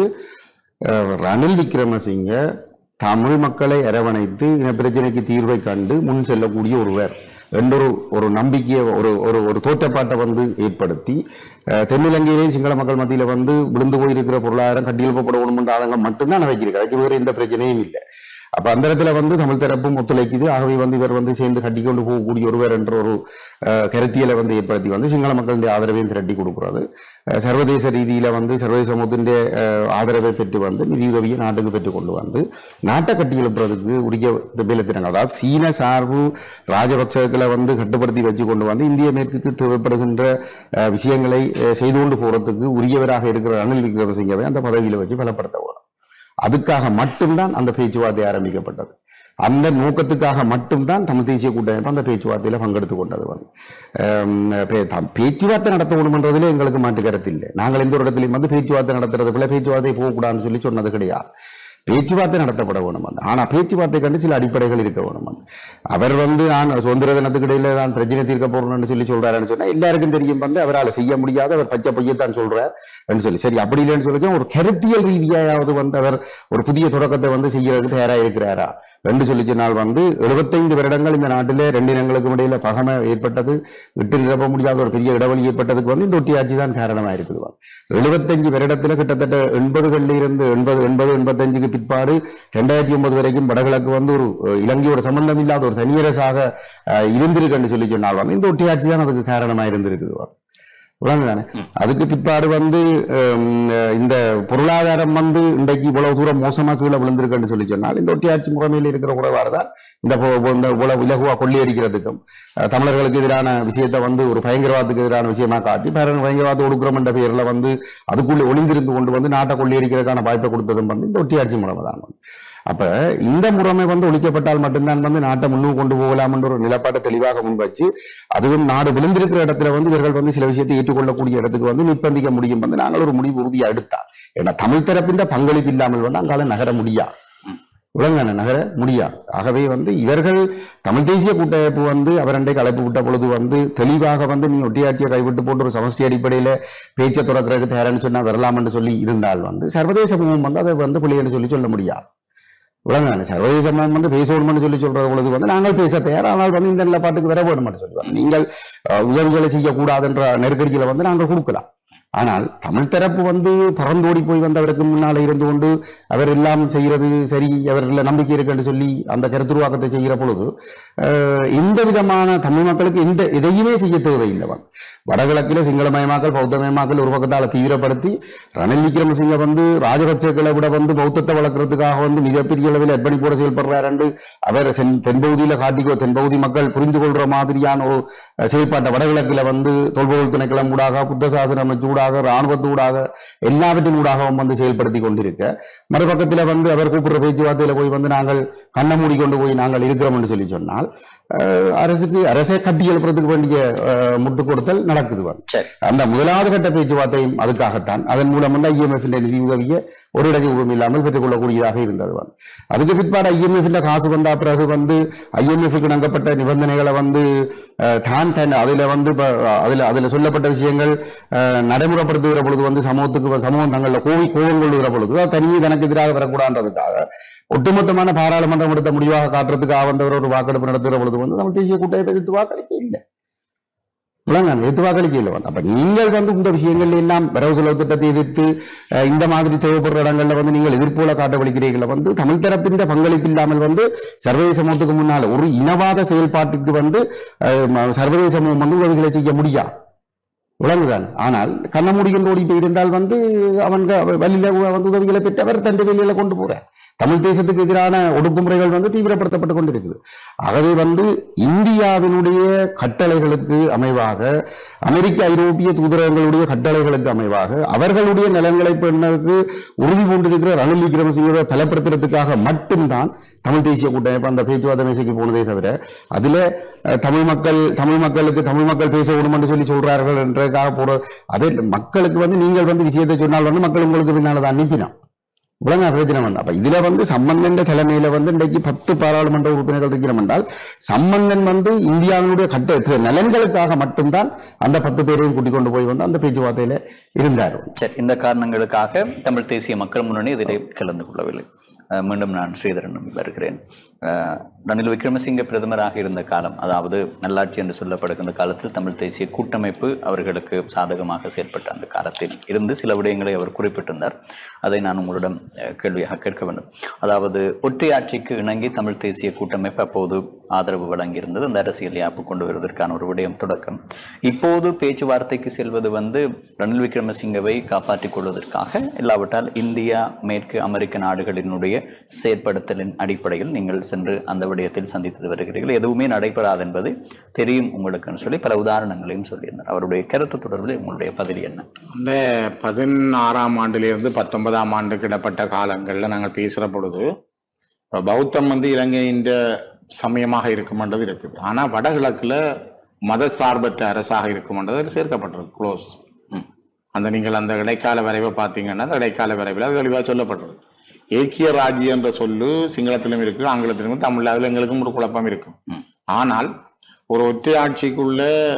அஹ், ரணில் விக்ரமசிங்க தமிழ் மக்களை அரவணைத்து இன பிரச்சனைக்கு தீர்வை கண்டு முன் செல்லக்கூடிய ஒருவர் என்றொரு ஒரு நம்பிக்கையை ஒரு ஒரு ஒரு தோற்றப்பாட்டை வந்து ஏற்படுத்தி அஹ், தென்னிலங்கையிலேயும் சிங்கள மக்கள் மத்தியில வந்து விழுந்து போயிருக்கிற பொருளாதாரம் கட்டியெழுப்பப்படணும் என்ற ஆதங்கம் மட்டும்தான் வைக்கிறது அதுக்கு வேறு எந்த பிரச்சனையும் இல்லை அப்ப அந்த இடத்துல வந்து தமிழ் தரப்பும் ஒத்துழைக்குது ஆகவே வந்து இவர் வந்து சேர்ந்து கட்டி கொண்டு போகக்கூடிய ஒருவர் என்ற ஒரு அஹ், கருத்தியலை வந்து ஏற்படுத்தி வந்து சிங்கள மக்களுடைய ஆதரவையும் திரட்டி கொடுக்கிறது அஹ், சர்வதேச ரீதியில வந்து சர்வதேச சமூகத்தின் ஆதரவை பெற்று வந்து நிதியுதவியை நாட்டுக்கு பெற்று கொண்டு வந்து நாட்டை கட்டி எழுப்புறதுக்கு உரிய வேலைத்திறங்க அதாவது சீன சார்பு ராஜபக்சர்களை வந்து கட்டுப்படுத்தி வச்சு கொண்டு வந்து இந்திய மேற்குக்கு தேவைப்படுகின்ற அஹ், விஷயங்களை அஹ், செய்து கொண்டு போறதுக்கு உரியவராக இருக்கிற ரணில் விக்ரமசிங்கவை அந்த பதவியில வச்சு பலப்படுத்த வேணும் அதுக்காக மட்டும்தான் அந்த பேச்சுவார்த்தை ஆரம்பிக்கப்பட்டது அந்த நோக்கத்துக்காக மட்டும்தான் தமிழ் தேசிய கூட்டமைப்பு அந்த பேச்சுவார்த்தையில பங்கெடுத்து கொண்டது வந்து ஆம், பே- தம்- பேச்சுவார்த்தை நடத்த வேணும்ன்றதுல எங்களுக்கு மாற்று கருத்து இல்லை நாங்கள் எந்த ஒரு இடத்துலையும் வந்து பேச்சுவார்த்தை நடத்துறதுக்குள்ள பேச்சுவார்த்தை போகக்கூடாதுன்னு சொல்லி சொன்னது கிடையாது பேச்சுவார்த்தை நடத்தப்பட வேணும் வந்து ஆனா பேச்சுவார்த்தை கண்டு சில அடிப்படைகள் இருக்க வேணும் வந்து அவர் வந்து நான் சுதந்திர தினத்துக்கு இடையில தான் பிரச்சனை தீர்க்க போறேன்னு சொல்லி சொல்றாருன்னு சொன்னா எல்லாருக்கும் தெரியும் வந்து அவரால் செய்ய முடியாத அவர் பச்சை பொய்யத்தான் சொல்றார் அப்படின்னு சொல்லி சரி அப்படி இல்லைன்னு சொல்லி ஒரு கருத்தியல் ரீதியாவது வந்து அவர் ஒரு புதிய தொடக்கத்தை வந்து செய்யறதுக்கு தயாரா இருக்கிறாரா ரெண்டு சொல்லி சொன்னால் வந்து எழுபத்தைந்து வருடங்கள் இந்த நாட்டிலே ரெண்டு இனங்களுக்கும் இடையில பகமை ஏற்பட்டது விட்டு நிரப்ப முடியாத ஒரு பெரிய இடைவெளி ஏற்பட்டதுக்கு வந்து இந்த ஒட்டியாட்சி தான் காரணமா இருக்குது எழுபத்தஞ்சு வருடத்துல கிட்டத்தட்ட எண்பதுகள்ல இருந்து எண்பது எண்பது எண்பத்தஞ்சுக்கு பிற்பாடு ரெண்டாயிரத்தி ஒன்பது வரைக்கும் வடகிழக்கு வந்து ஒரு அஹ், இலங்கையோட சம்பந்தம் இல்லாத ஒரு தனியரசாக அஹ், இருந்திருக்குன்னு சொல்லி சொன்னால் வந்து இந்த ஒட்டியாட்சி தான் அதுக்கு காரணமா இருந்திருக்குது விளங்குதானே அதுக்கு பிற்பாடு வந்து ஹம், இந்த பொருளாதாரம் வந்து இன்றைக்கு இவ்வளவு தூரம் மோசமா கீழே விழுந்திருக்குன்னு சொல்லி சொன்னால் இந்த ஒட்டியாட்சி முறைமையில் இருக்கிற குறைபாடு தான் இந்த பொ- பொ- இந்த இவ்வளவு இலகுவா கொள்ளையடிக்கிறதுக்கும் அஹ், தமிழர்களுக்கு எதிரான விஷயத்தை வந்து ஒரு பயங்கரவாதத்துக்கு எதிரான விஷயமா காட்டி பாருங்க பயங்கரவாதம் ஒடுக்குறோம் என்ற பெயர்ல வந்து அதுக்குள்ள ஒளிந்திருந்து கொண்டு வந்து நாட்டை கொள்ளையடிக்கிறதுக்கான வாய்ப்பை கொடுத்ததும் வந்து இந்த ஒட்டியாட்சி முறைமை தான் வந்து. அப்ப இந்த முறைமை வந்து ஒழிக்கப்பட்டால் மட்டும்தான் வந்து நாட்டை முன்னுக்கு கொண்டு போகலாம் என்ற ஒரு நிலப்பாட்டை தெளிவாக முன்வச்சு அதுவும் நாடு விழுந்திருக்கிற இடத்துல வந்து இவர்கள் வந்து சில விஷயத்தை ஏற்றுக்கொள்ளக்கூடிய இடத்துக்கு வந்து நிர்பந்திக்க முடியும் வந்து நாங்கள் ஒரு முடிவு உறுதியா எடுத்தா ஏன்னா தமிழ் தரப்பின் பங்களிப்பு இல்லாமல் வந்து அங்கால நகர முடியா உலங்கான நகர முடியா ஆகவே வந்து இவர்கள் தமிழ் தேசிய கூட்டமைப்பு வந்து அவரண்டை கலைப்பு விட்ட பொழுது வந்து தெளிவாக வந்து நீ ஒட்டியாட்சியை கைவிட்டு போட்டு ஒரு சமஷ்டி அடிப்படையில பேச்சை துறக்கிறதுக்கு தயாரான்னு சொன்னா வரலாம்னு சொல்லி இருந்தால் வந்து சர்வதேச சமூகம் வந்து அதை வந்து பிள்ளைன்னு சொல்லி சொல்ல முடியாது உலகான சர்வதேச சமூகம் வந்து பேசணும்னு சொல்லி சொல்ற பொழுது வந்து நாங்கள் பேச தயார் ஆனால் வந்து இந்த நிலப்பாட்டுக்கு வர வேணும்னு சொல்லுவாங்க நீங்கள் அஹ், உதவிகளை செய்யக்கூடாதுன்ற நெருக்கடிகளை வந்து நாங்கள் கொடுக்கலாம் ஆனால் தமிழ் தரப்பு வந்து பறந்தோடி போய் வந்தவருக்கு முன்னால இருந்து கொண்டு அவர் எல்லாம் செய்கிறது சரி அவர்களை நம்பிக்கை இருக்குன்னு சொல்லி அந்த கருத்துருவாக்கத்தை செய்கிற பொழுது அஹ், எந்த விதமான தமிழ் மக்களுக்கு எந்த எதையுமே செய்ய தேவையில்லை வந்து வடகிழக்கில் சிங்களமயமாக்கல் பௌத்தமயமாக்கல் ஒரு பக்கத்தால் தீவிரப்படுத்தி ரணில் விக்ரமசிங்க வந்து ராஜபக்சேக்களை விட வந்து பௌத்தத்தை வளர்க்கறதுக்காக வந்து மிகப்பெரிய அளவில் அர்ப்பணிப்போட செயல்படுறாரு அவர் சென் தென்பகுதியில் காட்டிக்கோ தென்பகுதி மக்கள் புரிந்து கொள்ற மாதிரியான ஒரு அஹ், செயல்பாட்டை வடகிழக்கில் வந்து தொல்பொருள் திணைக்களம் ஊடாக புத்த சாசன அமைச்சு ஊடாக இராணுவத்து ஊடாக எல்லாவற்றின் ஊடாகவும் வந்து செயல்படுத்தி கொண்டிருக்க மறுபக்கத்தில் வந்து அவர் கூப்பிடுற பேச்சுவார்த்தையில போய் வந்து நாங்கள் கண்ணை மூடி கொண்டு போய் நாங்கள் இருக்கிறோம் என்று சொல்லி சொன்னால் அஹ், அரசுக்கு அரசே கட்டி எழுப்புறதுக்கு வேண்டிய அஹ், முட்டு கொடுத்தல் நடக்குது வந்து சரி அந்த முதலாவது கட்ட பேச்சுவார்த்தையும் அதுக்காகத்தான் அதன் மூலம் வந்து ஐஎம்எஃப் நிதி உதவியை ஒரு இடை உரிமை இல்லாமல் பெற்றுக்கொள்ளக்கூடியதாக இருந்தது வந்து அதுக்கு பிற்பாடு ஐஎம்எஃப் காசு வந்த பிறகு வந்து ஐஎம்எஃப்க்கு இணங்கப்பட்ட நிபந்தனைகளை வந்து அஹ், தான் தன் அதுல வந்து இப்ப, அதுல அதுல சொல்லப்பட்ட விஷயங்கள் அஹ், நடைமுறைப்படுத்துகிற பொழுது வந்து சமூகத்துக்கு சமூகம் தங்களில் கோவி கோபம் கொள்ளுகிற பொழுது அது தனியே தனக்கு எதிராக வரக்கூடாதுன்றதுக்காக ஒட்டுமொத்தமான பாராளுமன்றம் எடுத்த முடிவாக காட்டுறதுக்காக வந்தவர் ஒரு வாக்கெடுப்பு நடத்துகிற பொழுது வந்து தமிழ் தேசிய கூட்டமைப்பு எதிர்த்து வாக்களிக்க இல்லை விளங்கான எதிர்த்து வாக்களிக்க இல்லை வந்து அப்ப நீங்கள் வந்து இந்த விஷயங்கள்ல எல்லாம் வரவு செலவு திட்டத்தை எதிர்த்து அஹ், இந்த மாதிரி தேவைப்படுற இடங்கள்ல வந்து நீங்கள் எதிர்ப்போல காட்டவழிக்கிறீர்கள் வந்து தமிழ் தரப்பின் பங்களிப்பு இல்லாமல் வந்து சர்வதேச சமூகத்துக்கு முன்னால் ஒரு இனவாத செயல்பாட்டுக்கு வந்து அஹ், ம- சர்வதேச சமூகம் வந்து உதவிகளை செய்ய முடியாது விளங்குதான் ஆனால் கண்ண மூடிக்கொண்டு ஓடி போய் இருந்தால் வந்து அவன் க- வழியில வந்து உதவிகளை பெற்றவர் தண்டு வெளியில கொண்டு போறார் தமிழ் தேசத்துக்கு எதிரான ஒடுக்குமுறைகள் வந்து தீவிரப்படுத்தப்பட்டு கொண்டிருக்குது ஆகவே வந்து இந்தியாவினுடைய கட்டளைகளுக்கு அமைவாக அமெரிக்க ஐரோப்பிய தூதரகங்களுடைய கட்டளைகளுக்கு அமைவாக அவர்களுடைய நலன்களை பெண்ணருக்கு உறுதி பூண்டிருக்கிற ரணில் விக்ரமசிங்கவை பலப்படுத்துறதுக்காக மட்டும்தான் தமிழ் தேசிய கூட்டமைப்பு அந்த பேச்சுவார்த்தை மேசைக்கு போனதே தவிர அதுல அஹ், தமிழ் மக்கள் தமிழ் மக்களுக்கு தமிழ் மக்கள் பேச விடும் என்று சொல்லி சொல்றார்கள் என்றதுக்காக போற அதே மக்களுக்கு வந்து நீங்கள் வந்து விஷயத்தை சொன்னால் வந்து மக்கள் உங்களுக்கு பின்னால தான் அனுப்பினான் இவ்வளவு பிரச்சனை வந்து அப்ப இதுல வந்து சம்பந்தன் தலைமையில வந்து இன்றைக்கு பத்து பாராளுமன்ற உறுப்பினர்கள் இருக்கிறோம் என்றால் சம்பந்தன் வந்து இந்தியாவினுடைய கட்ட நலன்களுக்காக மட்டும்தான் அந்த பத்து பேரையும் கூட்டிக் கொண்டு போய் வந்து அந்த பேச்சுவார்த்தையில இருந்தார் சரி இந்த காரணங்களுக்காக தமிழ் தேசிய மக்கள் முன்னணி இதிலே கலந்து கொள்ளவில்லை அஹ் மீண்டும் நான் ஸ்ரீதரன் வருகிறேன் அஹ் ரணில் விக்ரமசிங்க பிரதமராக இருந்த காலம் அதாவது நல்லாட்சி என்று சொல்லப்படுகின்ற காலத்தில் தமிழ் தேசிய கூட்டமைப்பு அவர்களுக்கு சாதகமாக செயல்பட்ட அந்த காலத்தில் இருந்து சில விடயங்களை அவர் குறிப்பிட்டிருந்தார் அதை நான் உங்களிடம் அஹ், கேள்வியாக கேட்க வேண்டும் அதாவது ஒற்றையாட்சிக்கு இணங்கி தமிழ் தேசிய கூட்டமைப்பு அப்போது ஆதரவு வழங்கியிருந்தது அந்த அரசியல் யாப்பு கொண்டு வருவதற்கான ஒரு விடயம் தொடக்கம் இப்போது பேச்சுவார்த்தைக்கு செல்வது வந்து ரணில் விக்ரமசிங்கவை காப்பாற்றிக் கொள்வதற்காக இல்லாவிட்டால் இந்தியா மேற்கு அமெரிக்க நாடுகளினுடைய செயற்படுத்தலின் அடிப்படையில் நீங்கள் சென்று அந்த விடயத்தில் சந்தித்து வருகிறீர்கள் எதுவுமே நடைபெறாது என்பது தெரியும் உங்களுக்குன்னு சொல்லி பல உதாரணங்களையும் சொல்லியிருந்தார் அவருடைய கருத்து தொடர்பில் உங்களுடைய பதில் என்ன இந்த பதினாறாம் ஆண்டிலிருந்து பத்தொன்பதாம் ஆண்டுக்கு இடப்பட்ட காலங்களில் நாங்கள் பேசுகிற பொழுது இப்போ பௌத்தம் வந்து இலங்கையின் சமயமாக இருக்குமென்றது இருக்குது ஆனால் வடகிழக்கில் மத சார்பற்ற அரசாக இருக்குமென்றது அதில் சேர்க்கப்பட்டிருக்கு க்ளோஸ் அந்த நீங்கள் அந்த இடைக்கால வரைவை பார்த்தீங்கன்னா அந்த இடைக்கால வரைவில் அது தெளிவாக சொல்லப்பட்டிருக்கு ஏக்கிய ராஜ்யம் என்ற சொல்லு சிங்களத்திலும் இருக்கு ஆங்கிலத்திலும் இருக்கு, தமிழ்ல அதில் எங்களுக்கும் ஒரு குழப்பம் இருக்கும் ஆனால் ஒரு ஒற்றையாட்சிக்குள்ள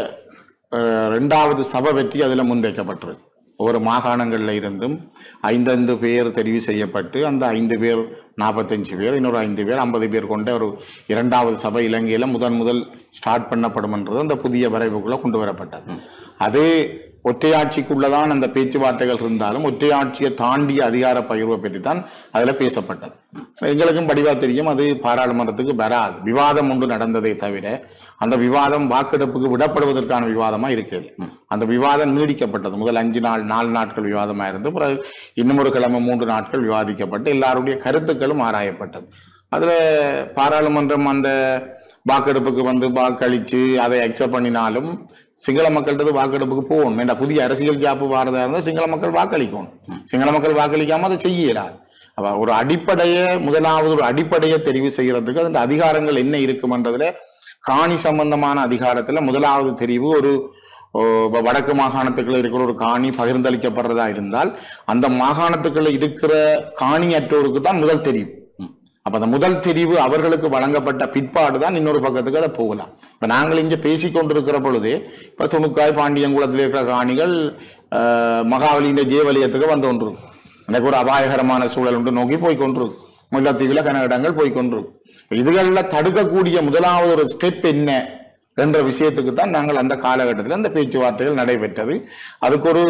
அஹ், ரெண்டாவது சபை வெற்றி அதில் முன்வைக்கப்பட்டிருக்கு ஒவ்வொரு மாகாணங்களில் இருந்தும் ஐந்தந்து பேர் தெரிவு செய்யப்பட்டு அந்த ஐந்து பேர் நாற்பத்தஞ்சு பேர் இன்னொரு ஐந்து பேர் ஐம்பது பேர் கொண்ட ஒரு இரண்டாவது சபை இலங்கையில் முதன் முதல் ஸ்டார்ட் பண்ணப்படும்ன்றது அந்த புதிய வரைவுக்குள்ள கொண்டு வரப்பட்டது அதே ஒற்றையாட்சிக்குள்ளதான் அந்த பேச்சுவார்த்தைகள் இருந்தாலும் ஒற்றையாட்சியை தாண்டிய அதிகார பகிர்வை பற்றி தான் அதில் பேசப்பட்டது எங்களுக்கும் படிவா தெரியும் அது பாராளுமன்றத்துக்கு வராது விவாதம் ஒன்று நடந்ததை தவிர அந்த விவாதம் வாக்கெடுப்புக்கு விடப்படுவதற்கான விவாதமா இருக்கிறது அந்த விவாதம் நீடிக்கப்பட்டது முதல் அஞ்சு நாள் நாலு நாட்கள் விவாதமா இருந்து பிறகு இன்னும் ஒரு கிழமை மூன்று நாட்கள் விவாதிக்கப்பட்டு எல்லாருடைய கருத்துக்களும் ஆராயப்பட்டது அதுல பாராளுமன்றம் அந்த வாக்கெடுப்புக்கு வந்து வாக்களிச்சு அதை அக்செப்ட் பண்ணினாலும் சிங்கள மக்கள்கிட்ட வாக்கெடுப்புக்கு போகணும் ஏன்னா புதிய அரசியல் ஜாப்பு வாரதா இருந்தால் சிங்கள மக்கள் வாக்களிக்கணும் சிங்கள மக்கள் வாக்களிக்காம அதை செய்யலாம் அப்ப ஒரு அடிப்படையை முதலாவது ஒரு அடிப்படையை தெரிவு செய்யறதுக்கு அந்த அதிகாரங்கள் என்ன இருக்குமன்றதுல காணி சம்பந்தமான அதிகாரத்துல முதலாவது தெரிவு ஒரு ஓ, இப்ப வடக்கு மாகாணத்துக்குள்ள இருக்கிற ஒரு காணி பகிர்ந்தளிக்கப்படுறதா இருந்தால் அந்த மாகாணத்துக்குள்ள இருக்கிற காணியற்றோருக்கு தான் முதல் தெரிவு அப்ப அந்த முதல் தெரிவு அவர்களுக்கு வழங்கப்பட்ட பிற்பாடு தான் இன்னொரு பக்கத்துக்கு அதை போகலாம் இப்ப நாங்கள் இங்க பேசிக் கொண்டிருக்கிற பொழுது இப்ப துணுக்காய் பாண்டியங்குளத்தில் இருக்கிற காணிகள் ஆஹ், மகாவலியின் ஜேவலியத்துக்கு வந்து கொண்டிருக்கு எனக்கு ஒரு அபாயகரமான சூழல் உண்டு நோக்கி போய் கொண்டிருக்கு முல்லைத்தீவில் கன இடங்கள் போய் கொண்டிருக்கு இப்ப இதுகளில் தடுக்கக்கூடிய முதலாவது ஒரு ஸ்டெப் என்ன என்ற விஷயத்துக்கு தான் நாங்கள் அந்த காலகட்டத்தில் அந்த பேச்சுவார்த்தைகள் நடைபெற்றது அதுக்கு ஒரு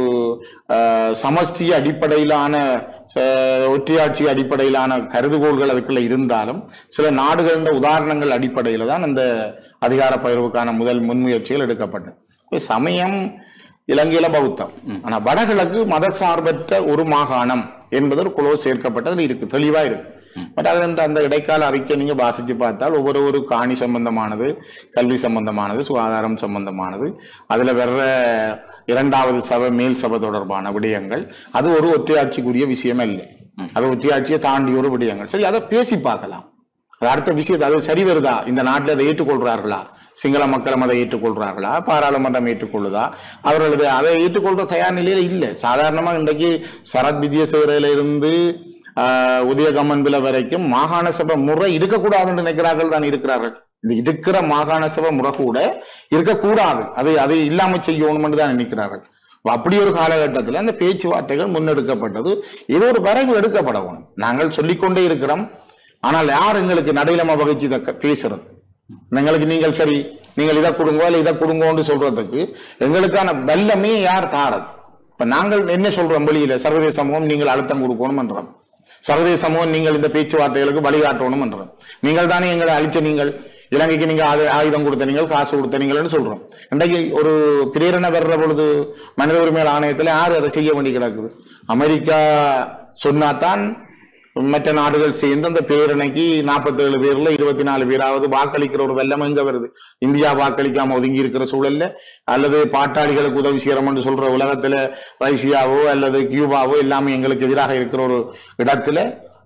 அஹ், சமஷ்டி அடிப்படையிலான அஹ், ஒற்றையாட்சி அடிப்படையிலான கருதுகோள்கள் அதுக்குள்ள இருந்தாலும் சில நாடுகளின் உதாரணங்கள் அடிப்படையில் தான் அந்த அதிகார பகிர்வுக்கான முதல் முன்முயற்சிகள் எடுக்கப்பட்டது இப்ப சமயம் இலங்கையில பௌத்தம் ஆனா வடகிழக்கு மதசார்பற்ற ஒரு மாகாணம் என்பது ஒரு குழு சேர்க்கப்பட்டதுல இருக்கு தெளிவா இருக்கு பட் அது அந்த அந்த இடைக்கால அறிக்கை நீங்க வாசிச்சு பார்த்தால் ஒவ்வொரு ஒரு காணி சம்பந்தமானது கல்வி சம்பந்தமானது சுகாதாரம் சம்பந்தமானது அதுல வர்ற இரண்டாவது சபை மேல் சபை தொடர்பான விடயங்கள் அது ஒரு ஒற்றையாட்சிக்குரிய விஷயம் இல்லை அது ஒற்றையாட்சியை தாண்டி ஒரு விடயங்கள் சரி அதை பேசி பார்க்கலாம் அது அடுத்த விஷயத்தை அது சரி வருதா இந்த நாட்டில் அதை ஏற்றுக்கொள்றார்களா சிங்கள மக்களும் அதை ஏற்றுக்கொள்றார்களா பாராளுமன்றம் ஏற்றுக்கொள்ளுதா அவர்களது அதை ஏற்றுக்கொள்ற தயார் நிலையில இல்லை சாதாரணமா இன்றைக்கு சரத் விஜயசேகரில இருந்து ஆஹ், உதயகம்மன் பில வரைக்கும் மாகாண சபை முறை இருக்கக்கூடாதுன்னு நினைக்கிறார்கள் தான் இருக்கிறார்கள் இது இருக்கிற மாகாண சபை முறை கூட இருக்கக்கூடாது அது அது இல்லாம செய்யணும்னு தான் நினைக்கிறார்கள் அப்படி ஒரு காலகட்டத்தில் அந்த பேச்சுவார்த்தைகள் முன்னெடுக்கப்பட்டது இது ஒரு வரைவு எடுக்கப்படணும் நாங்கள் சொல்லிக்கொண்டே இருக்கிறோம் ஆனால் யார் எங்களுக்கு நடுவிலமா வகிச்சு இதை க- பேசுறது எங்களுக்கு நீங்கள் சரி நீங்கள் இதை கொடுங்க இல்லை இதை கொடுங்கன்னு சொல்றதுக்கு எங்களுக்கான வல்லமே யார் தாரது இப்ப நாங்கள் என்ன சொல்றோம் வெளியில சர்வதேச சமூகம் நீங்கள் அழுத்தம் கொடுக்கணும் என்றோம் சர்வதேச சமூகம் நீங்கள் இந்த பேச்சுவார்த்தைகளுக்கு வழிகாட்டணும் என்றோம் நீங்கள் தானே எங்களை அழிச்ச நீங்கள் இலங்கைக்கு நீங்க ஆயு- ஆயுதம் கொடுத்த நீங்கள் காசு கொடுத்த நீங்கள்னு சொல்றோம் இன்றைக்கு ஒரு பிரேரணை வர்ற பொழுது மனித உரிமைகள் ஆணையத்தில் யார் அதை செய்ய வேண்டி கிடக்குது அமெரிக்கா சொன்னாதான் மற்ற நாடுகள் சேர்ந்து அந்த பேரணைக்கு நாற்பத்தேழு பேர்ல இருபத்தி நாலு பேராவது வாக்களிக்கிற ஒரு வெள்ளம் எங்க வருது இந்தியா வாக்களிக்காம ஒதுங்கி இருக்கிற சூழல்ல அல்லது பாட்டாளிகளுக்கு உதவி செய்யறோம்னு சொல்ற உலகத்துல ரஷ்யாவோ அல்லது கியூபாவோ எல்லாமே எங்களுக்கு எதிராக இருக்கிற ஒரு இடத்துல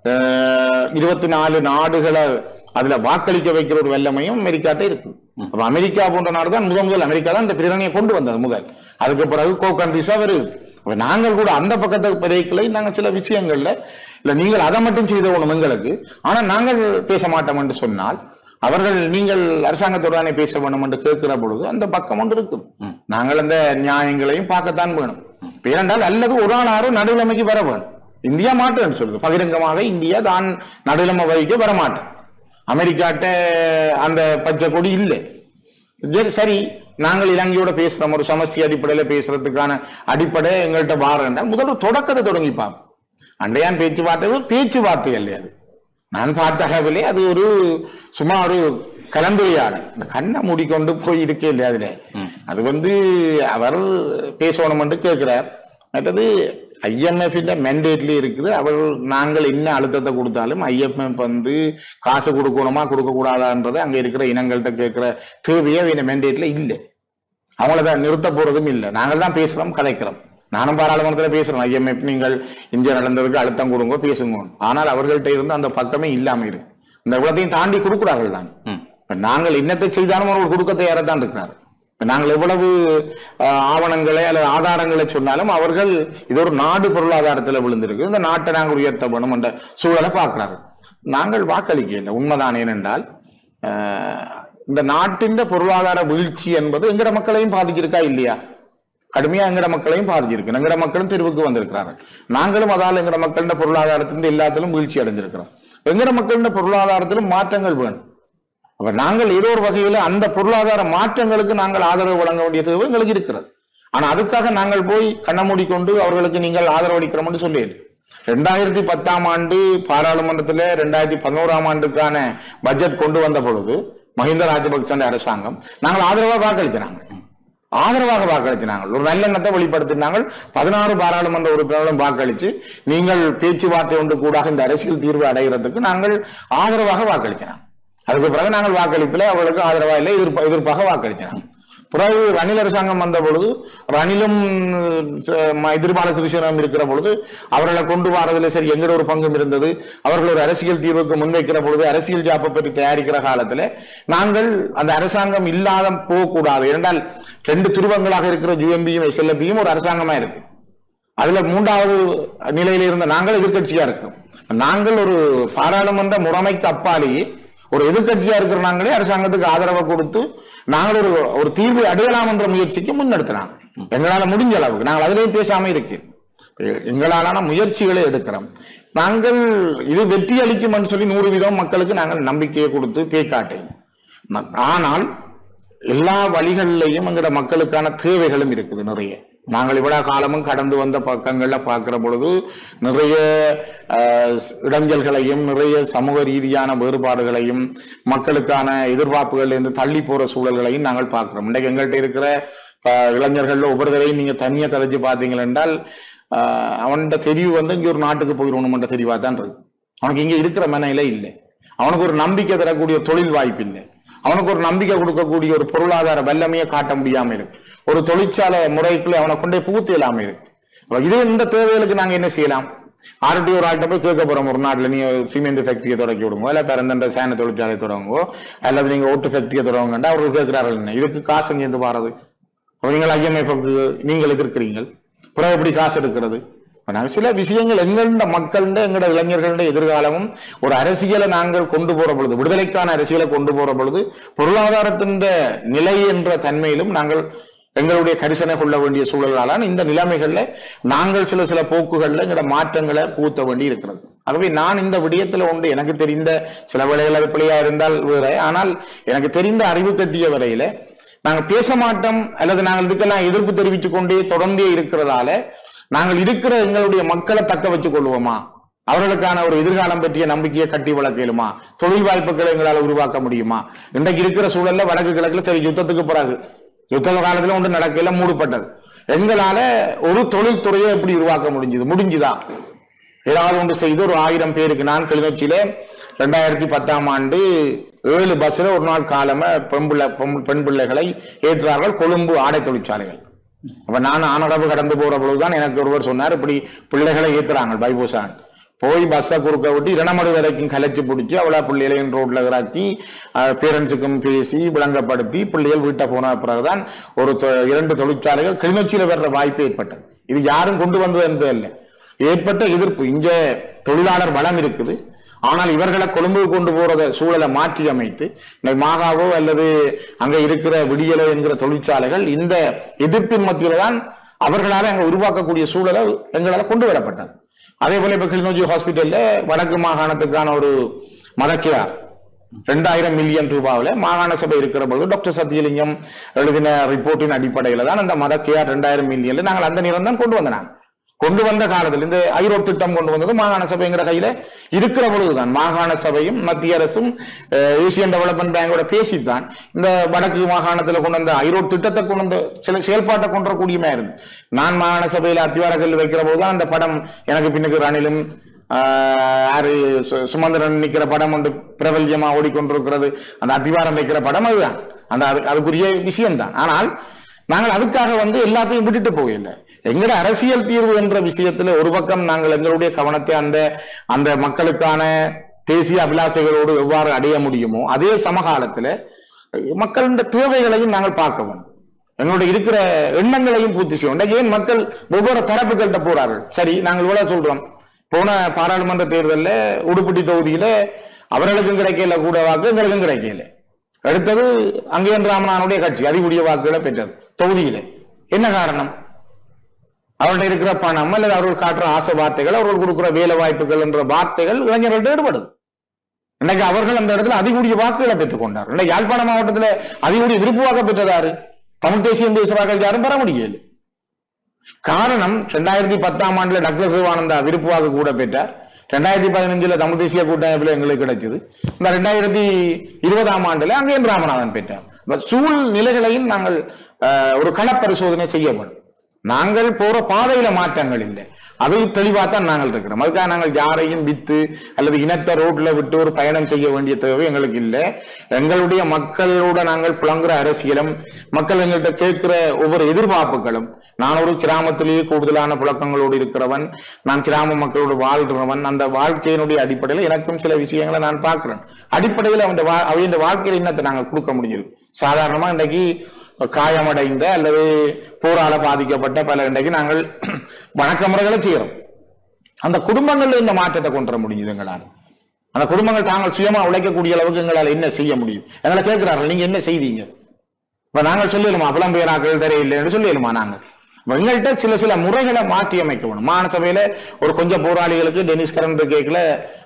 இருபத்தி நாலு நாடுகளை அதுல வாக்களிக்க வைக்கிற ஒரு வெள்ளமையும் அமெரிக்காட்ட இருக்கு அப்ப அமெரிக்கா போன்ற நாடு தான் முதல் முதல் அமெரிக்கா தான் இந்த பிரேரணையை கொண்டு வந்தது முதல் அதுக்கு பிறகு கோ கண்ட்ரிஸா வருது அப்ப நாங்கள் கூட அந்த பக்கத்தை பிறைகளை நாங்கள் சில விஷயங்கள்ல இல்ல நீங்கள் அதை மட்டும் செய்தவணும் எங்களுக்கு ஆனா நாங்கள் பேச மாட்டோம் என்று சொன்னால் அவர்கள் நீங்கள் அரசாங்கத்துடனே பேச வேணும் என்று கேட்கிற பொழுது அந்த பக்கம் ஒன்று இருக்கும் நாங்கள் அந்த நியாயங்களையும் பார்க்கத்தான் வேணும் ஏனென்றால் அல்லது ஒரு ஆளாரும் நடுநிலைமைக்கு வர வேணும் இந்தியா மாட்டேன்னு சொல்லுது பகிரங்கமாக இந்தியா தான் நடுநிலைமை வகிக்க வர மாட்டேன் அமெரிக்காட்ட அந்த பச்சை கொடி இல்லை சரி, சரி நாங்கள் இலங்கையோட பேசுறோம் ஒரு சமஷ்டி அடிப்படையில பேசுறதுக்கான அடிப்படை எங்கள்கிட்ட வாரண்டா முதல்ல தொடக்கத்தை தொடங்கிப்பாங்க அண்டையான் பேச்சுவார்த்தை ஒரு பேச்சுவார்த்தை அல்ல அது நான் பார்த்த அளவிலே அது ஒரு சும்மா ஒரு கலந்துரையாடல் இந்த கண்ணை மூடிக்கொண்டு போய் இருக்கே இல்லையா அதுல அது வந்து அவர் பேசணும் என்று கேட்கிறார் மற்றது ஐஎம்எஃப் மெண்டேட்லயே இருக்குது அவர் நாங்கள் என்ன அழுத்தத்தை கொடுத்தாலும் ஐஎம்எஃப் வந்து காசு கொடுக்கணுமா கொடுக்க கூடாதான்றது அங்க இருக்கிற இனங்கள்கிட்ட கேட்கிற தேவையே இந்த மெண்டேட்ல இல்லை அவங்கள தான் நிறுத்த போறதும் இல்லை நாங்கள் தான் பேசுறோம் கதைக்கிறோம் நானும் பாராளுமன்றத்தில் பேசுறேன் ஐஎம்எஃப் நீங்கள் இந்தியா நடந்ததுக்கு அழுத்தம் கொடுங்க பேசுங்க ஆனால் அவர்கள்ட்ட இருந்து அந்த பக்கமே இல்லாம இருக்கு இந்த உலகத்தையும் தாண்டி கொடுக்குறார்கள் நான் இப்ப நாங்கள் என்னத்தை செய்தாலும் அவர்கள் கொடுக்க தயாராக இருக்கிறார் இப்ப நாங்கள் எவ்வளவு அஹ், ஆவணங்களை அல்லது ஆதாரங்களை சொன்னாலும் அவர்கள் இது ஒரு நாடு பொருளாதாரத்தில் விழுந்திருக்கு இந்த நாட்டை நாங்கள் உயர்த்த வேணும் என்ற சூழலை பார்க்கிறார்கள் நாங்கள் வாக்களிக்க இல்லை உண்மைதான் ஏனென்றால் அஹ், இந்த நாட்டின் பொருளாதார வீழ்ச்சி என்பது எங்கட மக்களையும் பாதிச்சிருக்கா இல்லையா கடுமையா எங்கட மக்களையும் பாதிச்சிருக்கு எங்கட மக்களும் தெருவுக்கு வந்திருக்கிறார்கள் நாங்களும் அதால் எங்கட மக்களின் பொருளாதாரத்திலிருந்து எல்லாத்திலும் வீழ்ச்சி அடைஞ்சிருக்கிறோம் எங்கட மக்களின் பொருளாதாரத்திலும் மாற்றங்கள் வேணும் அப்ப நாங்கள் ஏதோ ஒரு வகையில அந்த பொருளாதார மாற்றங்களுக்கு நாங்கள் ஆதரவு வழங்க வேண்டிய தேவை எங்களுக்கு இருக்கிறது ஆனா அதுக்காக நாங்கள் போய் கண்ணை மூடிக்கொண்டு அவர்களுக்கு நீங்கள் ஆதரவு அளிக்கிறோம்னு சொல்லிடு ரெண்டாயிரத்தி பத்தாம் ஆண்டு பாராளுமன்றத்தில் ரெண்டாயிரத்தி பதினோராம் ஆண்டுக்கான பட்ஜெட் கொண்டு வந்த பொழுது மஹிந்த ராஜபக்சன் அரசாங்கம் நாங்கள் ஆதரவாக வாக்களித்தினாங்க ஆதரவாக வாக்களித்தினாங்க ஒரு நல்லெண்ணத்தை வெளிப்படுத்தினாங்க பதினாறு பாராளுமன்ற உறுப்பினர்களும் வாக்களித்து நீங்கள் பேச்சுவார்த்தை ஒன்று கூட இந்த அரசியல் தீர்வு அடைகிறதுக்கு நாங்கள் ஆதரவாக வாக்களித்தினாங்க அதுக்கு பிறகு நாங்கள் வாக்களிப்பில் அவர்களுக்கு ஆதரவா இல்லை எதிர்ப்ப எதிர்ப்பாக வாக்களித்தினாங்க பிறகு ரணில் அரசாங்கம் வந்த பொழுது ரணிலும் ச- ம- எதிர்பால சிறிசேனம் இருக்கிற பொழுது அவர்களை கொண்டு வரதுல சரி எங்கட ஒரு பங்கும் இருந்தது அவர்கள் ஒரு அரசியல் தீர்வுக்கு முன்வைக்கிற பொழுது அரசியல் ஜாப்பை பற்றி தயாரிக்கிற காலத்துல நாங்கள் அந்த அரசாங்கம் இல்லாத போகக்கூடாது இரண்டால் ரெண்டு துருவங்களாக இருக்கிற யூஎம்பியும் எஸ்எல்பியும் ஒரு அரசாங்கமா இருக்கு அதுல மூன்றாவது நிலையில இருந்த நாங்கள் எதிர்க்கட்சியா இருக்கிறோம் நாங்கள் ஒரு பாராளுமன்ற முறைமைக்கு அப்பாலேயே ஒரு எதிர்க்கட்சியா இருக்கிற நாங்களே அரசாங்கத்துக்கு ஆதரவை கொடுத்து நாங்கள் ஒரு ஒரு தீர்வு அடையலாம் என்ற முயற்சிக்கு முன்னெடுத்தினாங்க எங்களால முடிஞ்ச அளவுக்கு நாங்கள் அதிலேயும் பேசாம இருக்கோம் எங்களாலான முயற்சிகளை எடுக்கிறோம் நாங்கள் இது வெற்றி அளிக்கும் சொல்லி நூறு வீதம் மக்களுக்கு நாங்கள் நம்பிக்கையை கொடுத்து பேய் காட்டேன் ஆனால் எல்லா வழிகளிலையும் எங்கட மக்களுக்கான தேவைகளும் இருக்குது நிறைய நாங்கள் இவ்வளவு காலமும் கடந்து வந்த பக்கங்கள்ல பார்க்கிற பொழுது நிறைய அஹ், இடைஞ்சல்களையும் நிறைய சமூக ரீதியான வேறுபாடுகளையும் மக்களுக்கான எதிர்பார்ப்புகள்ல இருந்து தள்ளி போற சூழல்களையும் நாங்கள் பார்க்கிறோம் இன்றைக்கு எங்கள்கிட்ட இருக்கிற அஹ், இளைஞர்கள்ல ஒவ்வொருத்தரையும் நீங்க தனியா கதைச்சு பார்த்தீங்கள் என்றால் அஹ், அவன்கிட்ட தெரிவு வந்து இங்க ஒரு நாட்டுக்கு போயிடணும்ன்ற தெரிவா தான் இருக்கு அவனுக்கு இங்க இருக்கிற மனையில இல்லை அவனுக்கு ஒரு நம்பிக்கை தரக்கூடிய தொழில் வாய்ப்பு இல்லை அவனுக்கு ஒரு நம்பிக்கை கொடுக்கக்கூடிய ஒரு பொருளாதார வல்லமையை காட்ட முடியாம இருக்கு ஒரு தொழிற்சாலை முறைக்குள்ள அவனை கொண்டே புகுத்து இல்லாம இருக்கு அப்ப இது இந்த தேவைகளுக்கு நாங்க என்ன செய்யலாம் ஆர்டி ஒரு ஆள்கிட்ட போய் கேட்க போறோம் ஒரு நாட்டுல நீங்க சிமெண்ட் ஃபேக்டரியை தொடக்கி விடுங்க இல்ல பிறந்த சேன தொழிற்சாலை தொடங்குவோ அல்லது நீங்க ஓட்டு ஃபேக்டரியை தொடங்குங்கண்டா அவர்கள் கேட்கிறார்கள் என்ன இதுக்கு காசு எங்கேருந்து பாருது அப்ப நீங்கள் ஐஎம்எஃப்க்கு நீங்கள் எதிர்க்கிறீங்கள் பிறகு எப்படி காசு எடுக்கிறது இப்ப நாங்க சில விஷயங்கள் எங்கள்ட மக்கள்ட எங்களோட இளைஞர்கள்ட எதிர்காலமும் ஒரு அரசியலை நாங்கள் கொண்டு போற பொழுது விடுதலைக்கான அரசியலை கொண்டு போற பொழுது பொருளாதாரத்தின் நிலை என்ற தன்மையிலும் நாங்கள் எங்களுடைய கரிசனை கொள்ள வேண்டிய சூழலாலான இந்த நிலைமைகள்ல நாங்கள் சில சில போக்குகள்ல எங்களோட மாற்றங்களை புகுத்த வேண்டி இருக்கிறது ஆகவே நான் இந்த விடயத்துல உண்டு எனக்கு தெரிந்த சில வேலைகள் அது பிள்ளையா இருந்தால் வேற ஆனால் எனக்கு தெரிந்த அறிவு கட்டிய வரையில நாங்க பேச மாட்டோம் அல்லது நாங்கள் இதுக்கெல்லாம் எதிர்ப்பு தெரிவித்துக் கொண்டே தொடர்ந்தே இருக்கிறதால நாங்கள் இருக்கிற எங்களுடைய மக்களை தக்க வச்சுக் கொள்வோமா அவர்களுக்கான ஒரு எதிர்காலம் பற்றிய நம்பிக்கையை கட்டி வளர்க்கலுமா தொழில் வாய்ப்புகளை எங்களால் உருவாக்க முடியுமா இன்றைக்கு இருக்கிற சூழல்ல வடக்கு கிழக்குல சரி யுத்தத்துக்கு பிறகு யுத்த காலத்துல ஒன்று நடக்கல மூடப்பட்டது எங்களால ஒரு தொழில்துறையை எப்படி உருவாக்க முடிஞ்சது முடிஞ்சுதா ஏதாவது ஒன்று செய்து ஒரு ஆயிரம் பேருக்கு நான் கிளிநொச்சியில ரெண்டாயிரத்தி பத்தாம் ஆண்டு ஏழு பஸ்ல ஒரு நாள் காலமா பெண் பிள்ளை பெண் பெண் பிள்ளைகளை ஏற்றார்கள் கொழும்பு ஆடை தொழிற்சாலைகள் அப்ப நான் ஆனடவு கடந்து போற பொழுதுதான் எனக்கு ஒருவர் சொன்னார் இப்படி பிள்ளைகளை ஏத்துறாங்க பைபூசான் போய் பஸ்ஸை குறுக்க விட்டு இரணமடு வரைக்கும் கலைச்சு பிடிச்சி அவளை பிள்ளைகளையும் ரோட்ல இறக்கி பேரண்ட்ஸுக்கும் பேசி விளங்கப்படுத்தி பிள்ளைகள் வீட்டை போன பிறகுதான் ஒரு தொ- இரண்டு தொழிற்சாலைகள் கிளிநொச்சியில வர்ற வாய்ப்பு ஏற்பட்டது இது யாரும் கொண்டு வந்தது என்பது இல்லை ஏற்பட்ட எதிர்ப்பு இங்க தொழிலாளர் வளம் இருக்குது ஆனால் இவர்களை கொழும்புக்கு கொண்டு போறத சூழலை மாற்றி அமைத்து இன்னைக்கு மாகாவோ அல்லது அங்க இருக்கிற விடியலோ என்கிற தொழிற்சாலைகள் இந்த எதிர்ப்பின் மத்தியில தான் அவர்களால அங்க உருவாக்கக்கூடிய சூழலை எங்களால கொண்டு வரப்பட்டது அதே போல இப்ப கிளிநொச்சி ஹாஸ்பிட்டல்ல வடக்கு மாகாணத்துக்கான ஒரு மதக்கியார் ரெண்டாயிரம் மில்லியன் ரூபாவில் மாகாண சபை இருக்கிற பொழுது டாக்டர் சத்தியலிங்கம் எழுதின ரிப்போர்ட்டின் அடிப்படையில் தான் அந்த மதக்கியார் ரெண்டாயிரம் மில்லியன்ல நாங்கள் அந்த நேரம் தான் கொண்டு வந்தனாங்க கொண்டு வந்த காலத்தில் இந்த ஐரோப் திட்டம் கொண்டு வந்தது மாகாண சபைங்கிற கையில இருக்கிற பொழுதுதான் மாகாண சபையும் மத்திய அரசும் அஹ், ஏசியன் டெவலப்மெண்ட் பேங்கோட பேசித்தான் இந்த வடக்கு மாகாணத்துல கொண்டு வந்த ஐரோப் திட்டத்தை கொண்டு வந்த சில செயல்பாட்டை கொண்டு வரக்கூடியமா இருந்து நான் மாகாண சபையில அத்திவார கல் வைக்கிற போதுதான் அந்த படம் எனக்கு பின்னுக்கு ரணிலும் ஆஹ், யாரு சு- சுமந்திரன் நிக்கிற படம் ஒன்று பிரபல்யமா ஓடிக்கொண்டிருக்கிறது அந்த அத்திவாரம் வைக்கிற படம் அதுதான் அந்த அது- அதுக்குரிய விஷயம்தான் ஆனால் நாங்கள் அதுக்காக வந்து எல்லாத்தையும் விட்டுட்டு போகல எங்கட அரசியல் தீர்வு என்ற விஷயத்துல ஒரு பக்கம் நாங்கள் எங்களுடைய கவனத்தை அந்த அந்த மக்களுக்கான தேசிய அபிலாசைகளோடு எவ்வாறு அடைய முடியுமோ அதே சமகாலத்துல மக்களின் தேவைகளையும் நாங்கள் பார்க்க வேண்டும் எங்களுடைய இருக்கிற எண்ணங்களையும் பூர்த்தி செய்யும் இன்றைக்கு ஏன் மக்கள் ஒவ்வொரு தரப்புகள்கிட்ட போறார்கள் சரி நாங்கள் இவ்வளவு சொல்றோம் போன பாராளுமன்ற தேர்தல்ல உடுப்பட்டி தொகுதியில அவர்களுக்கும் கிடைக்கல கூட வாக்கு எங்களுக்கும் கிடைக்கல அடுத்தது அங்கேயன் ராமனானுடைய கட்சி அதிகூடிய வாக்குகளை பெற்றது தொகுதியில என்ன காரணம் அவர்கிட்ட இருக்கிற பணம் அல்லது அவர்கள் காட்டுற ஆசை வார்த்தைகள் அவர்கள் கொடுக்கிற வேலை வாய்ப்புகள் என்ற வார்த்தைகள் இளைஞர்கள்ட்ட ஈடுபடுது இன்னைக்கு அவர்கள் அந்த இடத்துல அதிகூடிய வாக்குகளை பெற்றுக் கொண்டார் இன்னைக்கு யாழ்ப்பாண மாவட்டத்துல அதிகூடிய விருப்பு வாக்கு பெற்றதாரு தமிழ் தேசியம் பேசுறார்கள் யாரும் பெற முடியல காரணம் ரெண்டாயிரத்தி பத்தாம் ஆண்டுல டக்ளஸ் சிவானந்தா விருப்பு வாக்கு கூட பெற்றார் ரெண்டாயிரத்தி பதினஞ்சுல தமிழ் தேசிய கூட்டமைப்புல எங்களுக்கு கிடைச்சது இந்த ரெண்டாயிரத்தி இருபதாம் ஆண்டுல அங்கேயும் ராமநாதன் பெற்றார் இப்ப சூழ்நிலைகளையும் நாங்கள் அஹ், ஒரு கள பரிசோதனை செய்ய வேண்டும் நாங்கள் போற பாதையில மாற்றங்கள் இல்லை அது தெளிவாக தான் நாங்கள் இருக்கிறோம் அதுக்காக நாங்கள் யாரையும் வித்து அல்லது இனத்தை ரோட்ல விட்டு ஒரு பயணம் செய்ய வேண்டிய தேவை எங்களுக்கு இல்லை எங்களுடைய மக்களோட நாங்கள் புலங்குற அரசியலும் மக்கள் எங்கள்கிட்ட கேட்கிற ஒவ்வொரு எதிர்பார்ப்புகளும் நான் ஒரு கிராமத்திலேயே கூடுதலான புழக்கங்களோடு இருக்கிறவன் நான் கிராம மக்களோடு வாழ்கிறவன் அந்த வாழ்க்கையினுடைய அடிப்படையில் எனக்கும் சில விஷயங்களை நான் பார்க்கிறேன் அடிப்படையில் அவன் வா அவன் வாழ்க்கையில் என்னத்தை நாங்கள் கொடுக்க முடியும் சாதாரணமா இன்றைக்கு காயமடைந்த அல்லது போரால பாதிக்கப்பட்ட பல இன்றைக்கு நாங்கள் வணக்க முறைகளை செய்கிறோம் அந்த குடும்பங்கள்ல இந்த மாற்றத்தை கொண்டு வர முடியுது எங்களால் அந்த குடும்பங்கள் தாங்கள் சுயமா உழைக்கக்கூடிய அளவுக்கு எங்களால் என்ன செய்ய முடியும் எங்களை கேட்கிறார்கள் நீங்க என்ன செய்தீங்க இப்ப நாங்கள் சொல்லிடுமா புலம்பெயராக்கள் தெரியலைன்னு சொல்லிடுமா நாங்கள் இப்ப எங்கள்கிட்ட சில சில முறைகளை மாற்றி அமைக்க வேணும் மாநசபையில ஒரு கொஞ்சம் போராளிகளுக்கு டெனிஸ் கரண்ட் கேட்கல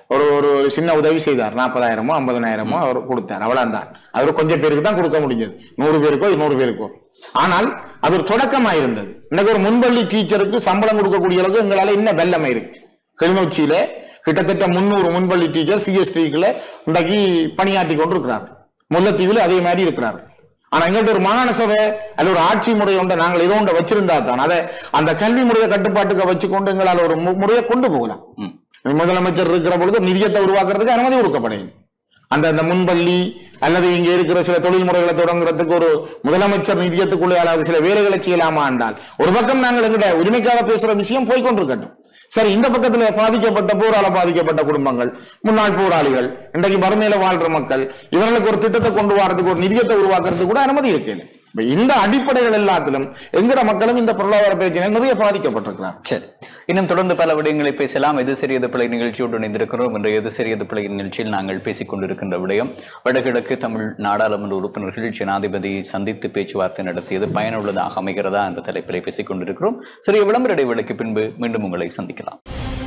ஒரு ஒரு ஒரு சின்ன உதவி செய்தார் நாற்பதாயிரமோ ஐம்பதனாயிரமோ அவர் கொடுத்தார் அவ்வளவுதான் அவர் கொஞ்சம் பேருக்கு தான் கொடுக்க முடிஞ்சது நூறு பேருக்கோ நூறு பேருக்கோ ஆனால் அது ஒரு தொடக்கமா இருந்தது இன்னைக்கு ஒரு முன்பள்ளி டீச்சருக்கு சம்பளம் கொடுக்கக்கூடிய அளவுக்கு எங்களால இன்னும் வெள்ளமை இருக்கு கிளிநொச்சியில கிட்டத்தட்ட முன்னூறு முன்பள்ளி டீச்சர் சிஎஸ்டிக்குள்ள இன்றைக்கு பணியாற்றி கொண்டிருக்கிறார் முல்லைத்தீவில் அதே மாதிரி இருக்கிறார் ஆனா எங்கள்கிட்ட ஒரு மாகாண சபை அல்ல ஒரு ஆட்சி முறை ஒன்றை நாங்கள் ஏதோ ஒன்றை வச்சிருந்தா தான் அதை அந்த கல்வி முறையை கட்டுப்பாட்டுக்கு வச்சுக்கொண்டு எங்களால் ஒரு மு- முறையை கொண்டு போகலாம் முதலமைச்சர் இருக்கிற பொழுது நிதியத்தை உருவாக்குறதுக்கு அனுமதி கொடுக்கப்படையும் அந்த அந்த முன்பள்ளி அல்லது இங்க இருக்கிற சில தொழில் முறைகளை தொடங்குறதுக்கு ஒரு முதலமைச்சர் நிதியத்துக்குள்ளே அல்லாத சில வேலைகளை செய்யலாமா என்றால் ஒரு பக்கம் நாங்கள் எங்கிட்ட உரிமைக்காக பேசுற விஷயம் போய்கொண்டிருக்கட்டும் சரி இந்த பக்கத்துல பாதிக்கப்பட்ட போரால பாதிக்கப்பட்ட குடும்பங்கள் முன்னாள் போராளிகள் இன்றைக்கு வறுமையில வாழ்ற மக்கள் இவர்களுக்கு ஒரு திட்டத்தை கொண்டு வரதுக்கு ஒரு நிதியத்தை உருவாக்குறதுக்கு கூட அனுமதி இருக்கு இப்ப இந்த அடிப்படைகள் எல்லாத்திலும் எங்கட மக்களும் இந்த பொருளாதார பிரச்சனை நிறைய பாதிக்கப்பட்டிருக்கிறார் சரி இன்னும் தொடர்ந்து பல விடயங்களை பேசலாம் எது சிறியது பிள்ளை நிகழ்ச்சியோடு இணைந்திருக்கிறோம் என்ற எது சிறியது பிள்ளை நிகழ்ச்சியில் நாங்கள் பேசிக் கொண்டிருக்கின்ற விடயம் வடகிழக்கு தமிழ் நாடாளுமன்ற உறுப்பினர்கள் ஜனாதிபதியை சந்தித்து பேச்சுவார்த்தை நடத்தியது பயனுள்ளதாக அமைகிறதா என்ற தலைப்பிலே பேசிக் கொண்டிருக்கிறோம் சிறிய விளம்பர இடைவேளைக்கு பின்பு மீண்டும் உங்களை சந்திக்கலாம்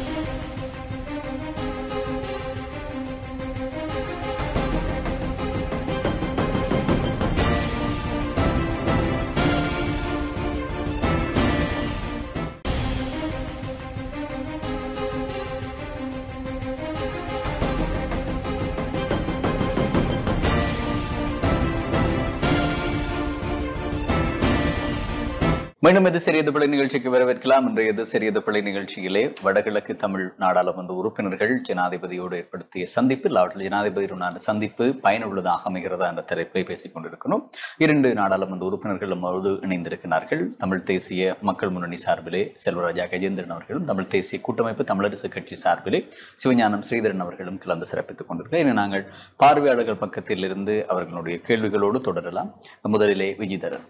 மீண்டும் எது சிறியது பிள்ளை நிகழ்ச்சிக்கு வரவேற்கலாம் இன்றைய எது சிறியது பிள்ளை நிகழ்ச்சியிலே வடகிழக்கு தமிழ் நாடாளுமன்ற உறுப்பினர்கள் ஜனாதிபதியோடு ஏற்படுத்திய சந்திப்பில் அவர்கள் ஜனாதிபதியுடனான சந்திப்பு பயனுள்ளதாக அமைகிறதா என்ற தலைப்பை பேசிக் கொண்டிருக்கிறோம் இரண்டு நாடாளுமன்ற உறுப்பினர்கள் நம்மோடு இணைந்திருக்கிறார்கள் தமிழ் தேசிய மக்கள் முன்னணி சார்பிலே செல்வராஜா கஜேந்திரன் அவர்களும் தமிழ் தேசிய கூட்டமைப்பு தமிழரசு கட்சி சார்பிலே சிவஞானம் ஸ்ரீதரன் அவர்களும் கலந்து சிறப்பித்துக் கொண்டிருக்கிறோம் இனி நாங்கள் பார்வையாளர்கள் பக்கத்தில் இருந்து அவர்களுடைய கேள்விகளோடு தொடரலாம் முதலிலே விஜிதரன்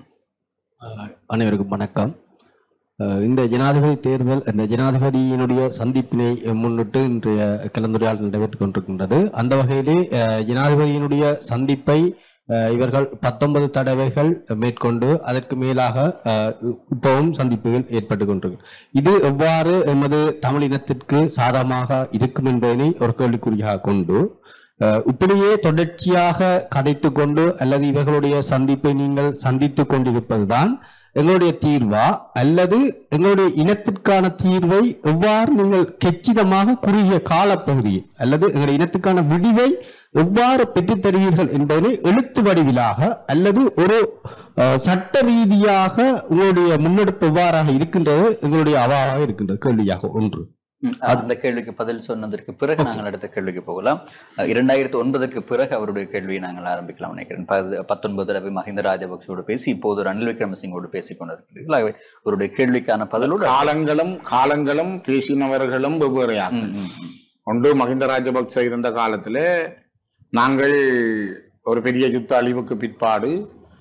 அஹ் அனைவருக்கும் வணக்கம் அஹ் இந்த ஜனாதிபதி தேர்தல் இந்த ஜனாதிபதியினுடைய சந்திப்பினை முன்னிட்டு இன்றைய கலந்துரையாடல் நடைபெற்றுக் கொண்டிருக்கின்றது அந்த வகையிலே அஹ் ஜனாதிபதியினுடைய சந்திப்பை அஹ் இவர்கள் பத்தொன்பது தடவைகள் மேற்கொண்டு அதற்கு மேலாக அஹ் இப்பவும் சந்திப்புகள் ஏற்பட்டு கொண்டிருக்கு இது எவ்வாறு எமது தமிழ் இனத்திற்கு சாதகமாக இருக்கும் என்பதனை ஒரு கேள்விக்குறியாக கொண்டு அஹ் இப்படியே தொடர்ச்சியாக கதைத்து கொண்டு அல்லது இவர்களுடைய சந்திப்பை நீங்கள் சந்தித்து கொண்டிருப்பதுதான் எங்களுடைய தீர்வா அல்லது எங்களுடைய இனத்திற்கான தீர்வை எவ்வாறு நீங்கள் கச்சிதமாக குறுகிய காலப்பகுதியில் அல்லது எங்களுடைய இனத்துக்கான விடிவை எவ்வாறு பெற்றுத் தருவீர்கள் என்பதனை எழுத்து வடிவிலாக அல்லது ஒரு அஹ், சட்ட ரீதியாக உங்களுடைய முன்னெடுப்பு எவ்வாறாக இருக்கின்றது எங்களுடைய அவாவாக இருக்கின்றது கேள்வியாக ஒன்று ம், அந்த கேள்விக்கு பதில் சொன்னதற்கு பிறகு நாங்கள் அடுத்த கேள்விக்கு போகலாம் அஹ், இரண்டாயிரத்து ஒன்பதுக்கு பிறகு அவருடைய கேள்வியை நாங்கள் ஆரம்பிக்கலாம் நினைக்கிறேன் பது- பத்தொன்பது தடவை மஹிந்த ராஜபக்சோடு பேசி இப்போது ரணில் விக்ரமசிங்கோடு பேசிக் கொண்டிருக்கிறீர்கள் ஆகவே அவருடைய கேள்விக்கான பதிலோடு காலங்களும் காலங்களும் பேசினவர்களும் வெவ்வேறையாக ம், ம், ம். ஒன்று மஹிந்த ராஜபக்ச இருந்த காலத்தில் நாங்கள் ஒரு பெரிய யுத்த அழிவுக்கு பிற்பாடு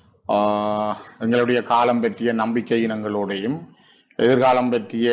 ஆஹ், எங்களுடைய காலம் பற்றிய நம்பிக்கை இனங்களோடையும் எதிர்காலம் பற்றிய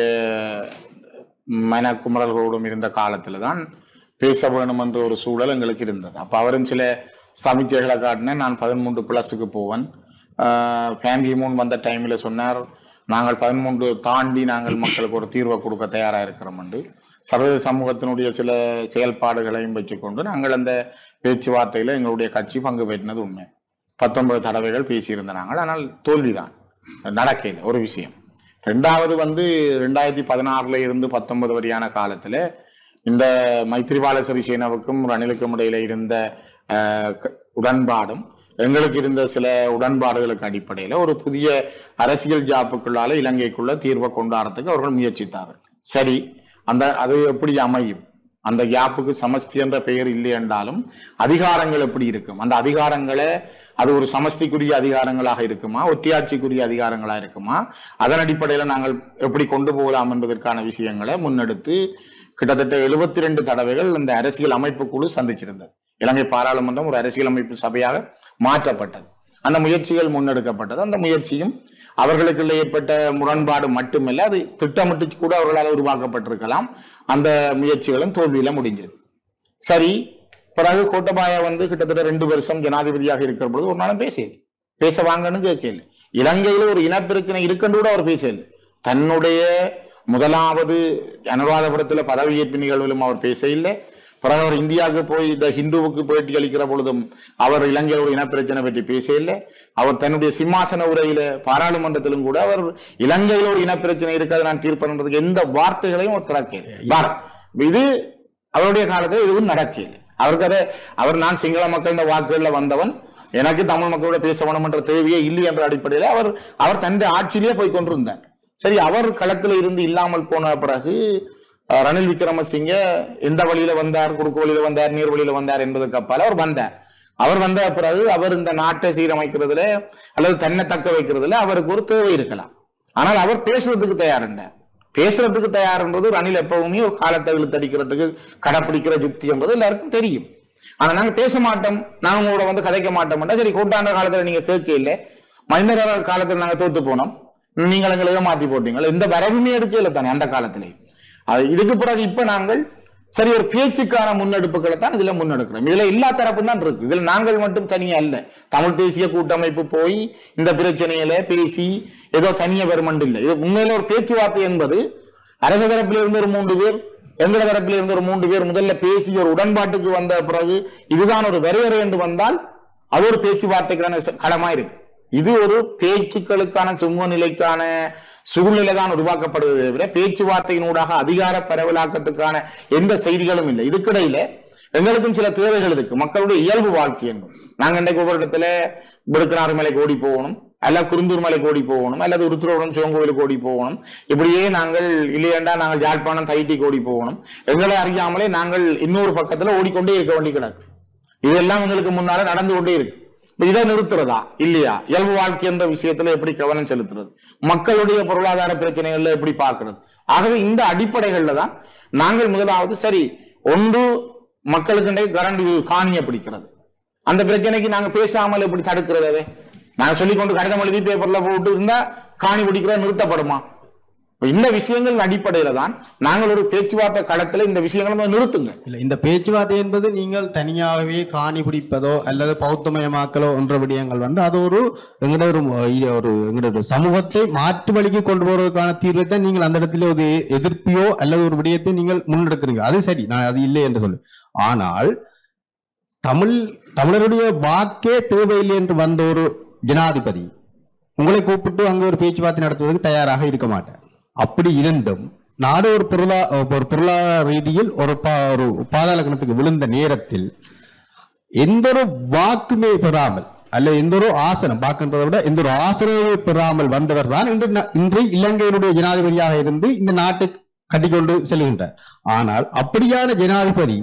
மனக்குமரல்களோடும் இருந்த காலத்தில் தான் பேச வேணும் என்ற ஒரு சூழல் எங்களுக்கு இருந்தது அப்போ அவரும் சில சமிக்கைகளை காட்டினேன் நான் பதிமூன்று பிளஸுக்கு போவேன் ஃபேமிலி மூன் வந்த டைமில் சொன்னார் நாங்கள் பதிமூன்று தாண்டி நாங்கள் மக்களுக்கு ஒரு தீர்வை கொடுக்க தயாராக இருக்கிறோம் என்று சர்வதேச சமூகத்தினுடைய சில செயல்பாடுகளையும் வச்சுக்கொண்டு நாங்கள் அந்த பேச்சுவார்த்தையில் எங்களுடைய கட்சி பங்கு பெற்றினது உண்மை பத்தொன்பது தடவைகள் பேசியிருந்த நாங்கள் ஆனால் தோல்விதான் நடக்கல ஒரு விஷயம் ரெண்டாவது வந்து ரெண்டாயிரத்தி பதினாறுல இருந்து பத்தொன்பது வரையான காலத்துல இந்த மைத்ரிபால சிறிசேனாவுக்கும் ரணிலுக்கும் இடையில இருந்த அஹ், க- உடன்பாடும் எங்களுக்கு இருந்த சில உடன்பாடுகளுக்கு அடிப்படையில் ஒரு புதிய அரசியல் ஜாப்புக்குள்ளால இலங்கைக்குள்ள தீர்வை கொண்டாடுறதுக்கு அவர்கள் முயற்சித்தார்கள் சரி அந்த அது எப்படி அமையும் அந்த கேப்புக்கு சமஷ்டி என்ற பெயர் இல்லை என்றாலும் அதிகாரங்கள் எப்படி இருக்கும் அந்த அதிகாரங்களை அது ஒரு சமஷ்டிக்குரிய அதிகாரங்களாக இருக்குமா ஒட்டியாட்சிக்குரிய அதிகாரங்களாக இருக்குமா அதன் அடிப்படையில் நாங்கள் எப்படி கொண்டு போகலாம் என்பதற்கான விஷயங்களை முன்னெடுத்து கிட்டத்தட்ட எழுபத்தி ரெண்டு தடவைகள் இந்த அரசியல் அமைப்பு குழு சந்திச்சிருந்தது இலங்கை பாராளுமன்றம் ஒரு அரசியல் அமைப்பு சபையாக மாற்றப்பட்டது அந்த முயற்சிகள் முன்னெடுக்கப்பட்டது அந்த முயற்சியும் அவர்களுக்குள்ள ஏற்பட்ட முரண்பாடு மட்டுமல்ல அது திட்டமிட்டு கூட அவர்களால் உருவாக்கப்பட்டிருக்கலாம் அந்த முயற்சிகளும் தோல்வியில முடிஞ்சது சரி பிறகு கோட்டபாய வந்து கிட்டத்தட்ட ரெண்டு வருஷம் ஜனாதிபதியாக இருக்கிற பொழுது ஒரு நாளும் பேசல பேச வாங்கன்னு கேட்கல இலங்கையில ஒரு இனப்பிரச்சனை இருக்குன்னு கூட அவர் பேசல தன்னுடைய முதலாவது அனுராதபுரத்துல பதவியேற்பு நிகழ்விலும் அவர் பேச இல்லை பிறகு அவர் இந்தியாவுக்கு போய் இந்த ஹிந்துவுக்கு பேட்டி அளிக்கிற பொழுதும் அவர் இலங்கையோட இனப்பிரச்சனை பற்றி பேசல அவர் தன்னுடைய சிம்மாசன உரையில பாராளுமன்றத்திலும் கூட அவர் இலங்கையில ஒரு இனப்பிரச்சனை இருக்காது நான் தீர்ப்பு பண்றதுக்கு எந்த வார்த்தைகளையும் அவர் திறக்கல இது அவருடைய காலத்தில் எதுவும் நடக்கல அவருக்கு அதை அவர் நான் சிங்கள மக்கள் இந்த வாக்குகளில் வந்தவன் எனக்கு தமிழ் மக்களோட பேச வேணும் என்ற தேவையே இல்லை என்ற அடிப்படையில் அவர் அவர் தன்னுடைய ஆட்சியிலே போய் கொண்டிருந்தார் சரி அவர் களத்தில் இருந்து இல்லாமல் போன பிறகு அஹ், ரணில் விக்ரமசிங்க எந்த வழியில வந்தார் குறுக்கு வழியில வந்தார் நீர் வழியில வந்தார் என்பதுக்கு அப்பால் அவர் வந்தார் அவர் வந்த பிறகு அவர் இந்த நாட்டை சீரமைக்கிறதுல அல்லது தன்னை தக்க வைக்கிறதுல அவருக்கு ஒரு தேவை இருக்கலாம் ஆனால் அவர் பேசுறதுக்கு தயாருண்ட பேசுறதுக்கு தயார்ன்றது ரணில் எப்பவுமே ஒரு காலத்தை இழுத்தடிக்கிறதுக்கு கடைப்பிடிக்கிற யுக்தி என்பது எல்லாருக்கும் தெரியும் ஆனா நாங்க பேச மாட்டோம் நாங்க உங்களோட வந்து கதைக்க மாட்டோம்னா சரி கூட்டாண்ட காலத்துல நீங்க கேட்க இல்லை மனிதர காலத்துல நாங்க தோத்து போனோம் நீங்கள் எங்களை ஏமாத்தி போட்டீங்க இந்த வரவுமே எடுக்கல தானே அந்த காலத்திலே அது இதுக்கு பிறகு இப்ப நாங்கள் சரி ஒரு பேச்சுக்கான முன்னெடுப்புகளை தான் இதுல முன்னெடுக்கிறோம் இதுல எல்லா தரப்பும் தான் இருக்கு இதுல நாங்கள் மட்டும் தனியா அல்ல தமிழ் தேசிய கூட்டமைப்பு போய் இந்த பிரச்சனையில பேசி ஏதோ தனிய பெருமண்டு இல்லை இது உண்மையில ஒரு பேச்சுவார்த்தை என்பது அரச தரப்பில் இருந்து ஒரு மூன்று பேர் எங்கள தரப்பில் இருந்து ஒரு மூன்று பேர் முதல்ல பேசி ஒரு உடன்பாட்டுக்கு வந்த பிறகு இதுதான் ஒரு வரையறை என்று வந்தால் அது ஒரு பேச்சுவார்த்தைக்கான ச- களமா இருக்கு இது ஒரு பேச்சுக்களுக்கான சுமூக நிலைக்கான சூழ்நிலை தான் உருவாக்கப்படுவதை விட பேச்சுவார்த்தையினூடாக அதிகார பரவலாக்கத்துக்கான எந்த செய்திகளும் இல்லை இதுக்கிடையில எங்களுக்கும் சில தேவைகள் இருக்கு மக்களுடைய இயல்பு வாழ்க்கை என்பது நாங்க இன்றைக்கு ஒவ்வொரு இடத்துல விடுக்கனாறு மலைக்கு ஓடி போகணும் அல்ல குருந்தூர் மலைக்கு ஓடி போகணும் அல்லது உருத்துரோடன் சிவன் கோவிலுக்கு ஓடி போகணும் இப்படியே நாங்கள் இல்லையண்டா நாங்கள் யாழ்ப்பாணம் தைட்டிக்கு ஓடி போகணும் எங்களை அறியாமலே நாங்கள் இன்னொரு பக்கத்துல ஓடிக்கொண்டே இருக்க வேண்டி கிடக்கு இதெல்லாம் எங்களுக்கு முன்னால நடந்து கொண்டே இருக்கு இப்ப இதை நிறுத்துறதா இல்லையா இயல்பு வாழ்க்கை என்ற விஷயத்துல எப்படி கவனம் செலுத்துறது மக்களுடைய பொருளாதார பிரச்சனைகள்ல எப்படி பார்க்கிறது ஆகவே இந்த அடிப்படைகள்ல தான் நாங்கள் முதலாவது சரி ஒன்று மக்களுக்கு கரண்ட் காணிய பிடிக்கிறது அந்த பிரச்சனைக்கு நாங்க பேசாமல் எப்படி தடுக்கிறது அதை நாங்க சொல்லிக்கொண்டு கடிதம் எழுதி பேப்பர்ல போட்டு இருந்தா காணி பிடிக்கிறது நிறுத்தப்படுமா இப்ப இந்த விஷயங்கள் அடிப்படையில தான் நாங்கள் ஒரு பேச்சுவார்த்தை களத்துல இந்த விஷயங்களை முதல்ல நிறுத்துங்க இல்ல இந்த பேச்சுவார்த்தை என்பது நீங்கள் தனியாகவே காணி பிடிப்பதோ அல்லது பௌத்தமயமாக்கலோ என்ற விடயங்கள் வந்து அது ஒரு எங்கட ஒரு இது ஒரு எங்கட ஒரு சமூகத்தை மாற்று வழிக்கு கொண்டு போவதற்கான தீர்வை தான் நீங்கள் அந்த இடத்துல ஒரு எதிர்ப்பையோ அல்லது ஒரு விடயத்தை நீங்கள் முன்னெடுக்கிறீங்க அது சரி நான் அது இல்லை என்று சொல்லு ஆனால் தமிழ் தமிழருடைய வாக்கே தேவையில்லை என்று வந்த ஒரு ஜனாதிபதி உங்களை கூப்பிட்டு அங்க ஒரு பேச்சுவார்த்தை நடத்துவதற்கு தயாராக இருக்க மாட்டார் அப்படி இருந்தும் நாடு ஒரு பொருளா ஒரு பொருளாதார ரீதியில் ஒரு பா ஒரு பாதாள கணத்துக்கு விழுந்த நேரத்தில் எந்த ஒரு வாக்குமே பெறாமல் அல்ல எந்த ஒரு ஆசனம் வாக்குன்றதை விட எந்த ஒரு ஆசனமே பெறாமல் வந்தவர் தான் இன்று ந- இன்று இலங்கையினுடைய ஜனாதிபதியாக இருந்து இந்த நாட்டை கட்டிக்கொண்டு செல்கின்றார் ஆனால் அப்படியான ஜனாதிபதி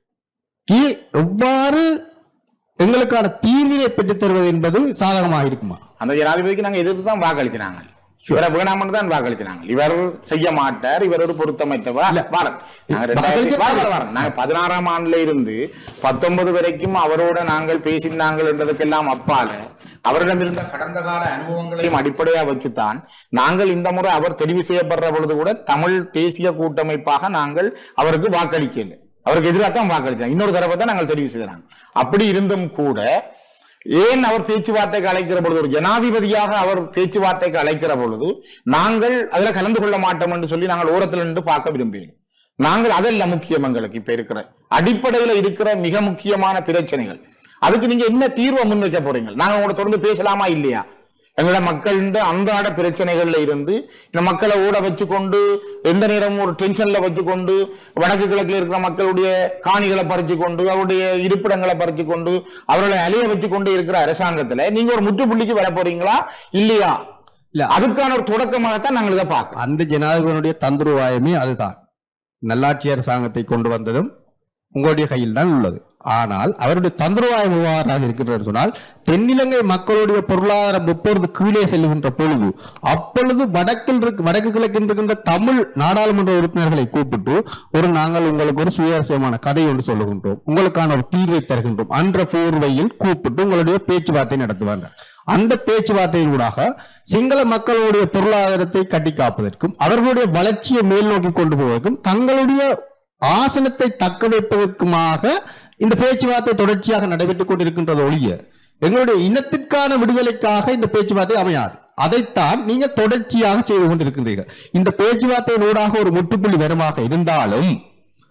எவ்வாறு எங்களுக்கான தீர்வினை பெற்றுத் தருவது என்பது சாதகமாக இருக்குமா அந்த ஜனாதிபதிக்கு நாங்க எதிர்த்து தான் வாக்களித்தினாங்க இவரை வேணாம்னு தான் வாக்களித்தினாங்க இவர் செய்ய மாட்டார் இவர் ஒரு பொருத்தமைத்தவா வாரன் நாங்க ரெண்டாயிரத்தி வாரம், வாரம், வாரம். நாங்க பதினாறாம் ஆண்டுல இருந்து பத்தொன்பது வரைக்கும் அவரோட நாங்கள் பேசினாங்கள் என்றதுக்கெல்லாம் அப்பால அவரிடம் இருந்த கடந்த கால அனுபவங்களையும் அடிப்படையா வச்சுதான் நாங்கள் இந்த முறை அவர் தெரிவு செய்யப்படுற பொழுது கூட தமிழ் தேசிய கூட்டமைப்பாக நாங்கள் அவருக்கு வாக்களிக்கல அவருக்கு எதிராக தான் வாக்களித்தாங்க இன்னொரு தரப்பை தான் நாங்கள் தெரிவு செய்தாங்க அப்படி இருந்தும் கூட ஏன் அவர் பேச்சுவார்த்தைக்கு அழைக்கிற பொழுது ஒரு ஜனாதிபதியாக அவர் பேச்சுவார்த்தைக்கு அழைக்கிற பொழுது நாங்கள் அதுல கலந்து கொள்ள மாட்டோம் என்று சொல்லி நாங்கள் ஓரத்தில் நின்று பார்க்க விரும்புகிறோம் நாங்கள் அதல்ல முக்கியம் எங்களுக்கு இப்ப இருக்கிற அடிப்படையில இருக்கிற மிக முக்கியமான பிரச்சனைகள் அதுக்கு நீங்க என்ன தீர்வை முன்வைக்க போறீங்க நாங்க உங்களோட தொடர்ந்து பேசலாமா இல்லையா எங்களோட மக்கள் அன்றாட பிரச்சனைகள்ல இருந்து இந்த மக்களை ஓட வச்சுக்கொண்டு எந்த நேரமும் ஒரு டென்ஷன்ல வச்சுக்கொண்டு வடக்கு கிழக்குல இருக்கிற மக்களுடைய காணிகளை பறிச்சு கொண்டு அவருடைய இருப்பிடங்களை பறிச்சு கொண்டு அவர்களை அலைய வச்சு கொண்டு இருக்கிற அரசாங்கத்துல நீங்க ஒரு முற்றுப்புள்ளிக்கு வர போறீங்களா இல்லையா இல்ல. அதுக்கான ஒரு தொடக்கமாகத்தான் நாங்கள் இதை பார்க்கிறோம் அந்த ஜனாதிபதியினுடைய தந்துருவாயமே அதுதான் நல்லாட்சி அரசாங்கத்தை கொண்டு வந்ததும் உங்களுடைய கையில் தான் உள்ளது ஆனால் அவருடைய தந்திரவாய விவகாரமாக இருக்கின்றது சொன்னால் தென்னிலங்கை மக்களுடைய பொருளாதாரம் எப்பொழுது கீழே செல்லுகின்ற பொழுது அப்பொழுது வடக்கில் இருக்கு வடக்கு கிழக்கில் இருக்கின்ற தமிழ் நாடாளுமன்ற உறுப்பினர்களை கூப்பிட்டு ஒரு நாங்கள் உங்களுக்கு ஒரு சுயாரஸ்யமான கதை ஒன்று சொல்லுகின்றோம் உங்களுக்கான ஒரு தீர்வை தருகின்றோம் அன்ற போர்வையில் கூப்பிட்டு உங்களுடைய பேச்சுவார்த்தை நடத்துவாங்க அந்த பேச்சுவார்த்தையினூடாக சிங்கள மக்களுடைய பொருளாதாரத்தை கட்டி காப்பதற்கும் அவர்களுடைய வளர்ச்சியை மேல் நோக்கி கொண்டு போவதற்கும் தங்களுடைய ஆசனத்தை தக்க வைப்பதற்குமாக இந்த பேச்சுவார்த்தை தொடர்ச்சியாக நடைபெற்றுக் கொண்டிருக்கின்றது ஒழிய எங்களுடைய இனத்துக்கான விடுதலைக்காக இந்த பேச்சுவார்த்தை அமையாது அதைத்தான் நீங்க தொடர்ச்சியாக செய்து கொண்டிருக்கின்றீர்கள் இந்த பேச்சுவார்த்தையினூடாக ஒரு முற்றுப்புள்ளி வருமாக இருந்தாலும்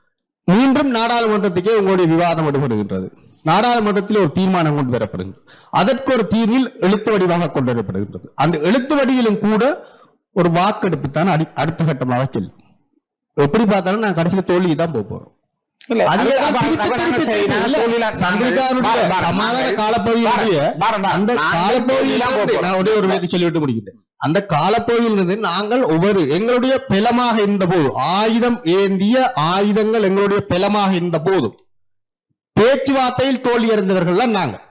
மீண்டும் நாடாளுமன்றத்துக்கே உங்களுடைய விவாதம் எடுபடுகின்றது நாடாளுமன்றத்தில் ஒரு தீர்மானம் கொண்டு வரப்படுகின்றது அதற்கு ஒரு தீர்வில் எழுத்து வடிவாக கொண்டு வரப்படுகின்றது அந்த எழுத்து வடிவிலும் கூட ஒரு வாக்கெடுப்பு தான் அடி அடுத்த கட்டமாக செல்லும் எப்படி பார்த்தாலும் நான் கடைசியில் தோல்வி தான் போக போறோம் இல்ல, அது அது- அப்ப அப்ப- திருப்பி அப்ப நாங்க திருப்பி சரி, நாங்க இல்ல, தோல்வியில- சந்திரிகாவுடைய பாரு, பாரு, சமாதான பாரு. காலப்பகுதியினுடைய பாரு, பாரு. அந்த நாங்கள் காலப்பகுதியில் தோல்வியில போக நான் ஒரே ஒரு விதத்தை சொல்லிவிட்டு முடிக்கிறேன் அந்த காலப்பகுதியிலிருந்து நாங்கள் ஒவ்வொரு எங்களுடைய பெலமாக இருந்த போது ஆயுதம் ஏந்திய ஆயுதங்கள் எங்களுடைய பெலமாக இருந்த போதும் பேச்சுவார்த்தையில் தோல்வி அடைந்தவர்கள் தான் நாங்கள்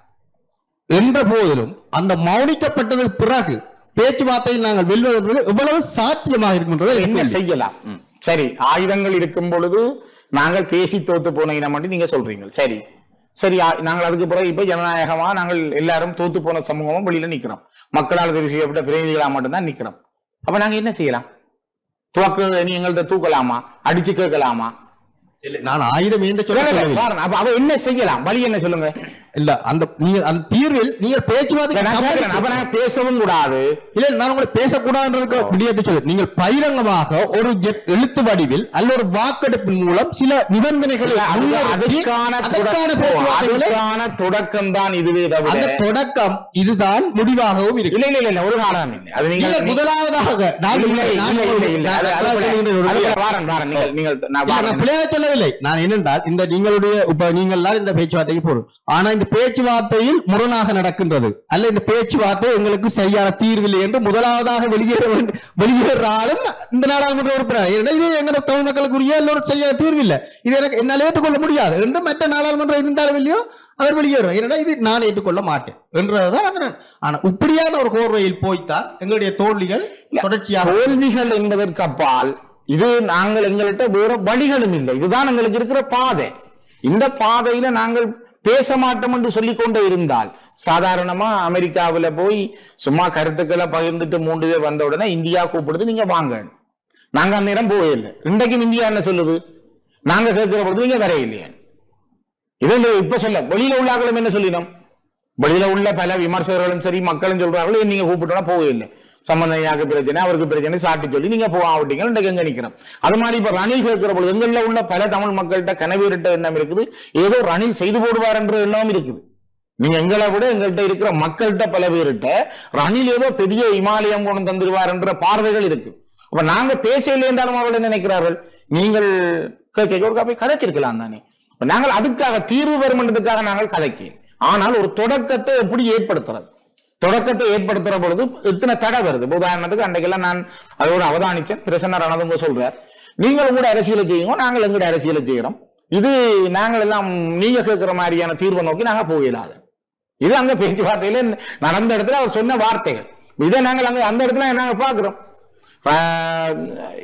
என்ற போதிலும் அந்த மௌனிக்கப்பட்டதுக்கு பிறகு பேச்சுவார்த்தையில் நாங்கள் வெல்வது என்பது எவ்வளவு சாத்தியமாக இருக்கின்றது என்ன எனக்கு செய்யலாம் சரி ஆயுதங்கள் இருக்கும் பொழுது நாங்கள் பேசி தோத்து போன இனம் மட்டும் நீங்க சொல்றீங்க சரி சரி ஆ- நாங்கள் அதுக்கு பிறகு இப்ப ஜனநாயகமா நாங்கள் எல்லாரும் தோத்து போன சமூகமும் வெளியில நிக்கிறோம் மக்களால் தெரிவு செய்யப்பட்ட பிரதிநிதிகளா மட்டும்தான் நிக்கிறோம் அப்ப நாங்க என்ன செய்யலாம் துவக்கு நீ எங்கள்ட்ட தூக்கலாமா அடிச்சு கேட்கலாமா நான் ஆயுதம் ஏந்த சொல்ல இல்ல, இல்ல, சொல்லவில்லை. பாருங்க, அப்ப அவ என்ன செய்யலாம் வழி என்ன சொல்லுங்க இல்ல அந்த நீங்க அந்த தீர்வில் நீங்க இல்ல, பேச்சுவார்த்தை நான் கேட்கிறேன். அப்ப நாங்க பேசவும் கூடாது இல்ல நான் உங்களை பேசக்கூடாதுன்ற விடயத்தை சொல்லு நீங்கள் பகிரங்கமாக ஒரு எ- எழுத்து வடிவில் அல்ல ஒரு வாக்கெடுப்பின் மூலம் சில நிபந்தனைகளை இல்ல, அது- முன்னிறுத்தி அதுக்கான அதற்கான தொடக்கம் பேச்சுவார்த்தைகளை அதுக்கான தொடக்கம் தான் இதுவே தவிர அந்த தொடக்கம் இதுதான் முடிவாகவும் இருக்கு இல்ல இல்ல இல்ல ஒரு காரணம் இல்லை அது நீங்கள் நீங்கள் முதலாவதாக நான் இல்லை, நான் இல்லை, இல்லை, இல்லை. அது- அது நான் பிழை. சொல்லுகின்ற ஒரு அது விடயம். பிழை. வாரன், வாரன். நீங்கள், நீங்கள், நான் இல்ல, நான் வாரன். பிழையாக சொல்லவில்லை நான் என்னென்றால் இந்த நீங்களுடைய இப்ப நீங்கள் இந்த பேச்சுவார்த்தைக்கு போறோம் ஆனா இந்த பேச்சுவார்த்தையில் முரணாக நடக்கின்றது அல்ல இந்த பேச்சுவார்த்தை எங்களுக்கு சரியான தீர்வில்லை என்று முதலாவதாக வெளியேற வேண்டும் வெளியேற ஆளும் இந்த நாடாளுமன்ற உறுப்பினர் ஏன்னா இது எங்க தமிழ் மக்களுக்குரிய எல்லோரும் சரியான தீர்வு இல்லை இது எனக்கு என்னால் ஏற்றுக்கொள்ள முடியாது என்று மற்ற நாடாளுமன்றம் இருந்தாலும் இல்லையோ அவர் வெளியேறும் ஏன்னா இது நான் ஏற்றுக்கொள்ள மாட்டேன் என்றதுதான் அந்த நான். ஆனா இப்படியான ஒரு கோர்வையில் போய்த்தான் எங்களுடைய தோல்விகள் தொடர்ச்சியாக தோல்விகள் என்பதற்கு அப்பால் இது நாங்கள் எங்கள்கிட்ட வேற வழிகளும் இல்லை இதுதான் எங்களுக்கு இருக்கிற பாதை இந்த பாதையில நாங்கள் பேச மாட்டோம் என்று சொல்லிக் கொண்டே இருந்தால் சாதாரணமா அமெரிக்காவுல போய் சும்மா கருத்துக்களை பகிர்ந்துட்டு மூன்று பேர் வந்த உடனே இந்தியா கூப்பிடுது நீங்க வாங்க நாங்க அந்நேரம் போயில்லை இன்றைக்கும் இந்தியா என்ன சொல்லுது நாங்க கேட்கிற பொழுது நீங்க வர இல்லையா இது இந்த இப்ப சொல்ல வெளியில உள்ளாக்களும் என்ன சொல்லினோம் வெளியில உள்ள பல விமர்சகர்களும் சரி மக்களும் சொல்றாங்களோ "ஏன் நீங்க கூப்பிட்டோம்னா போகவில்லை சம்பந்தையாக்கு பிரச்சனை அவருக்கு பிரச்சனை சாட்டி சொல்லி நீங்க போகாவிட்டீங்க இன்றைக்கு எங்க நிக்கிறோம் அது மாதிரி இப்ப ரணில் கேட்கிற பொழுது எங்கள்ல உள்ள பல தமிழ் மக்கள்கிட்ட கனவீரிட்ட எண்ணம் இருக்குது ஏதோ ரணில் செய்து போடுவார் என்ற எண்ணம் இருக்குது நீங்க எங்களை விட எங்கள்கிட்ட இருக்கிற மக்கள்கிட்ட பல பேர்கிட்ட ரணில் ஏதோ பெரிய இமாலயம் கொண்டு தந்துருவார் என்ற பார்வைகள் இருக்கு அப்ப நாங்க பேசவில்லை என்றாலும் அவர்கள் நினைக்கிறார்கள் நீங்கள் கேட்க ஒரு போய் கதைச்சிருக்கலாம் தானே இப்ப நாங்கள் அதுக்காக தீர்வு வரும் என்றதுக்காக நாங்கள் கதைக்கு ஆனால் ஒரு தொடக்கத்தை எப்படி ஏற்படுத்துறது தொடக்கத்தை ஏற்படுத்துற பொழுது இத்தனை தடை வருது இப்ப உதாரணத்துக்கு அன்றைக்கெல்லாம் நான் அதோட அவதானிச்சேன் பிரசன்னர் ஆனதுங்க சொல்றார் நீங்கள் உங்களோட அரசியலை செய்யுங்க நாங்கள் எங்களோட அரசியலை செய்கிறோம் இது நாங்கள் எல்லாம் நீங்க கேட்கிற மாதிரியான தீர்வை நோக்கி நாங்க போயிடாது இது அங்க பேச்சுவார்த்தையில நடந்த இடத்துல அவர் சொன்ன வார்த்தைகள் இதை நாங்கள் அங்க அந்த இடத்துல நாங்க பாக்குறோம் ஆஹ்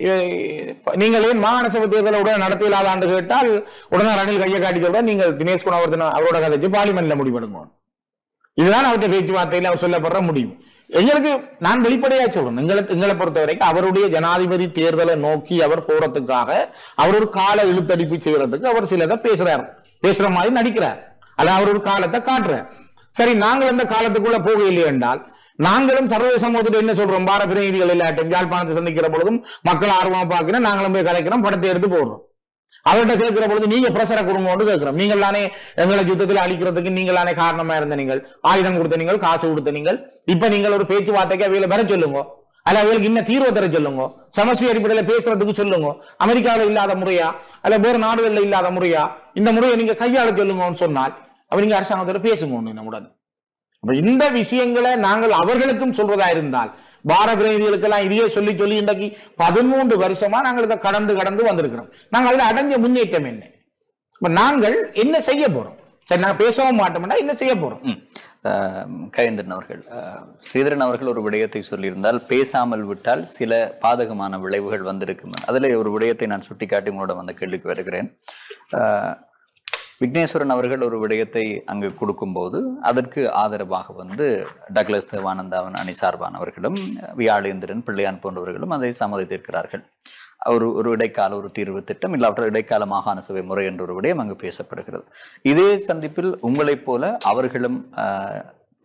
இ- நீங்கள் ஏன் மாகாண சபை தேர்தலை உடனே நடத்த இல்லாத ஆண்டு கேட்டால் உடனே ரணில் கையை காட்டி சொல்ற நீங்கள் தினேஷ் குணவர்தன அவரோட கதைச்சு பார்லிமெண்ட்ல முடிவெடுங்க இதுதான் அவருடைய பேச்சுவார்த்தையில அவர் சொல்லப்படுற முடிவு எங்களுக்கு நான் வெளிப்படையா சொல்றேன் எங்களை எங்களை பொறுத்த வரைக்கும் அவருடைய ஜனாதிபதி தேர்தலை நோக்கி அவர் போறதுக்காக அவர் ஒரு கால இழுத்தடிப்பு செய்யறதுக்கு அவர் சிலதை பேசுறார் பேசுற மாதிரி நடிக்கிறார் அல்ல அவர் ஒரு காலத்தை காட்டுறார் சரி நாங்கள் அந்த காலத்துக்குள்ள போகவில்லை என்றால் நாங்களும் சர்வதேச சமூகத்தில் என்ன சொல்றோம் பார பிரதிநிதிகள் இல்லாட்டும் யாழ்ப்பாணத்தை சந்திக்கிற பொழுதும் மக்கள் ஆர்வமா பார்க்கிறோம் நாங்களும் போய் கலைக்கிறோம் படத்தை எடுத்து போடுறோம் அவர்கிட்ட கேட்கிற பொழுது நீங்க பிரசர கொடுங்கன்னு கேட்கிறோம் நீங்கள் தானே எங்களை யுத்தத்தில் அழிக்கிறதுக்கு நீங்கள் தானே காரணமா இருந்த நீங்கள் ஆயுதம் கொடுத்த நீங்கள் காசு கொடுத்த நீங்கள் இப்ப நீங்கள் ஒரு பேச்சுவார்த்தைக்கு அவையில வர சொல்லுங்க அல்ல அவங்களுக்கு இன்னும் தீர்வு தர சொல்லுங்க சமஸ்டி அடிப்படையில பேசுறதுக்கு சொல்லுங்க அமெரிக்காவில் இல்லாத முறையா அல்ல வேறு நாடுகளில் இல்லாத முறையா இந்த முறையை நீங்க கையாள சொல்லுங்கன்னு சொன்னால் அப்ப நீங்க அரசாங்கத்தோட பேசுங்க நம்முடன் அப்ப இந்த விஷயங்களை நாங்கள் அவர்களுக்கும் சொல்றதா இருந்தால் பார பிரதிநிதிகளுக்கெல்லாம் இதையே சொல்லி சொல்லி இன்றைக்கு பதிமூன்று வருஷமா நாங்கள் இதை கடந்து கடந்து வந்திருக்கிறோம் நாங்கள் அதில் அடைஞ்ச முன்னேற்றம் என்ன இப்ப நாங்கள் என்ன செய்ய போறோம் சரி நாங்க பேசவும் மாட்டோம்னா என்ன செய்ய போறோம் ம். அஹ், கயந்திரன் அவர்கள் அஹ், ஸ்ரீதரன் அவர்கள் ஒரு விடயத்தை சொல்லியிருந்தால் பேசாமல் விட்டால் சில பாதகமான விளைவுகள் வந்திருக்கும் அதில் ஒரு விடயத்தை நான் சுட்டிக்காட்டி உங்களோட வந்த கேள்விக்கு வருகிறேன் அஹ், விக்னேஸ்வரன் அவர்கள் ஒரு விடயத்தை அங்கு கொடுக்கும்போது அதற்கு ஆதரவாக வந்து டக்ளஸ் தேவானந்தாவன் அணி சார்பானவர்களும் வியாழேந்திரன் பிள்ளையான் போன்றவர்களும் அதை சம்மதித்திருக்கிறார்கள் ஒரு ஒரு இடைக்கால ஒரு தீர்வு திட்டம் இல்லாவிட்டால் இடைக்கால மாகாண சபை முறை என்ற ஒரு விடயம் அங்கு பேசப்படுகிறது இதே சந்திப்பில் உங்களைப் போல அவர்களும் ஆஹ்,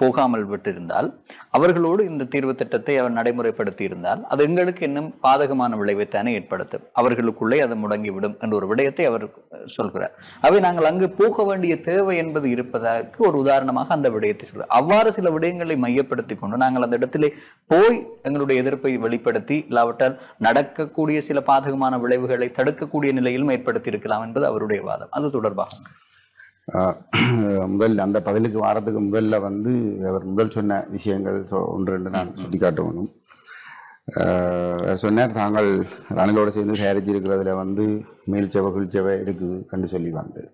போகாமல் விட்டிருந்தால் அவர்களோடு இந்த தீர்வு திட்டத்தை அவர் நடைமுறைப்படுத்தி இருந்தால் அது எங்களுக்கு இன்னும் பாதகமான விளைவைத்தானே ஏற்படுத்தும் அவர்களுக்குள்ளே அது முடங்கிவிடும் என்ற ஒரு விடயத்தை அவர் சொல்கிறார் அவை நாங்கள் அங்கு போக வேண்டிய தேவை என்பது இருப்பதற்கு ஒரு உதாரணமாக அந்த விடயத்தை சொல்றார் அவ்வாறு சில விடயங்களை மையப்படுத்தி கொண்டு நாங்கள் அந்த இடத்திலே போய் எங்களுடைய எதிர்ப்பை வெளிப்படுத்தி இல்லாவிட்டால் நடக்கக்கூடிய சில பாதகமான விளைவுகளை தடுக்கக்கூடிய நிலையிலும் ஏற்படுத்தி இருக்கலாம் என்பது அவருடைய வாதம் அது தொடர்பாக ஆஹ் முதல்ல அந்த பதிலுக்கு வாரத்துக்கு முதல்ல வந்து அவர் முதல் சொன்ன விஷயங்கள் சொ- ஒன்று ரெண்டு நான் சுட்டிக்காட்ட வேணும் ஆஹ் அவர் சொன்னார் தாங்கள் ரணிலோட சேர்ந்து தயாரிச்சிருக்கிறதுல வந்து மேல்ச்சவை கீழ்ச்சவை இருக்குது கண்டு சொல்லி வந்து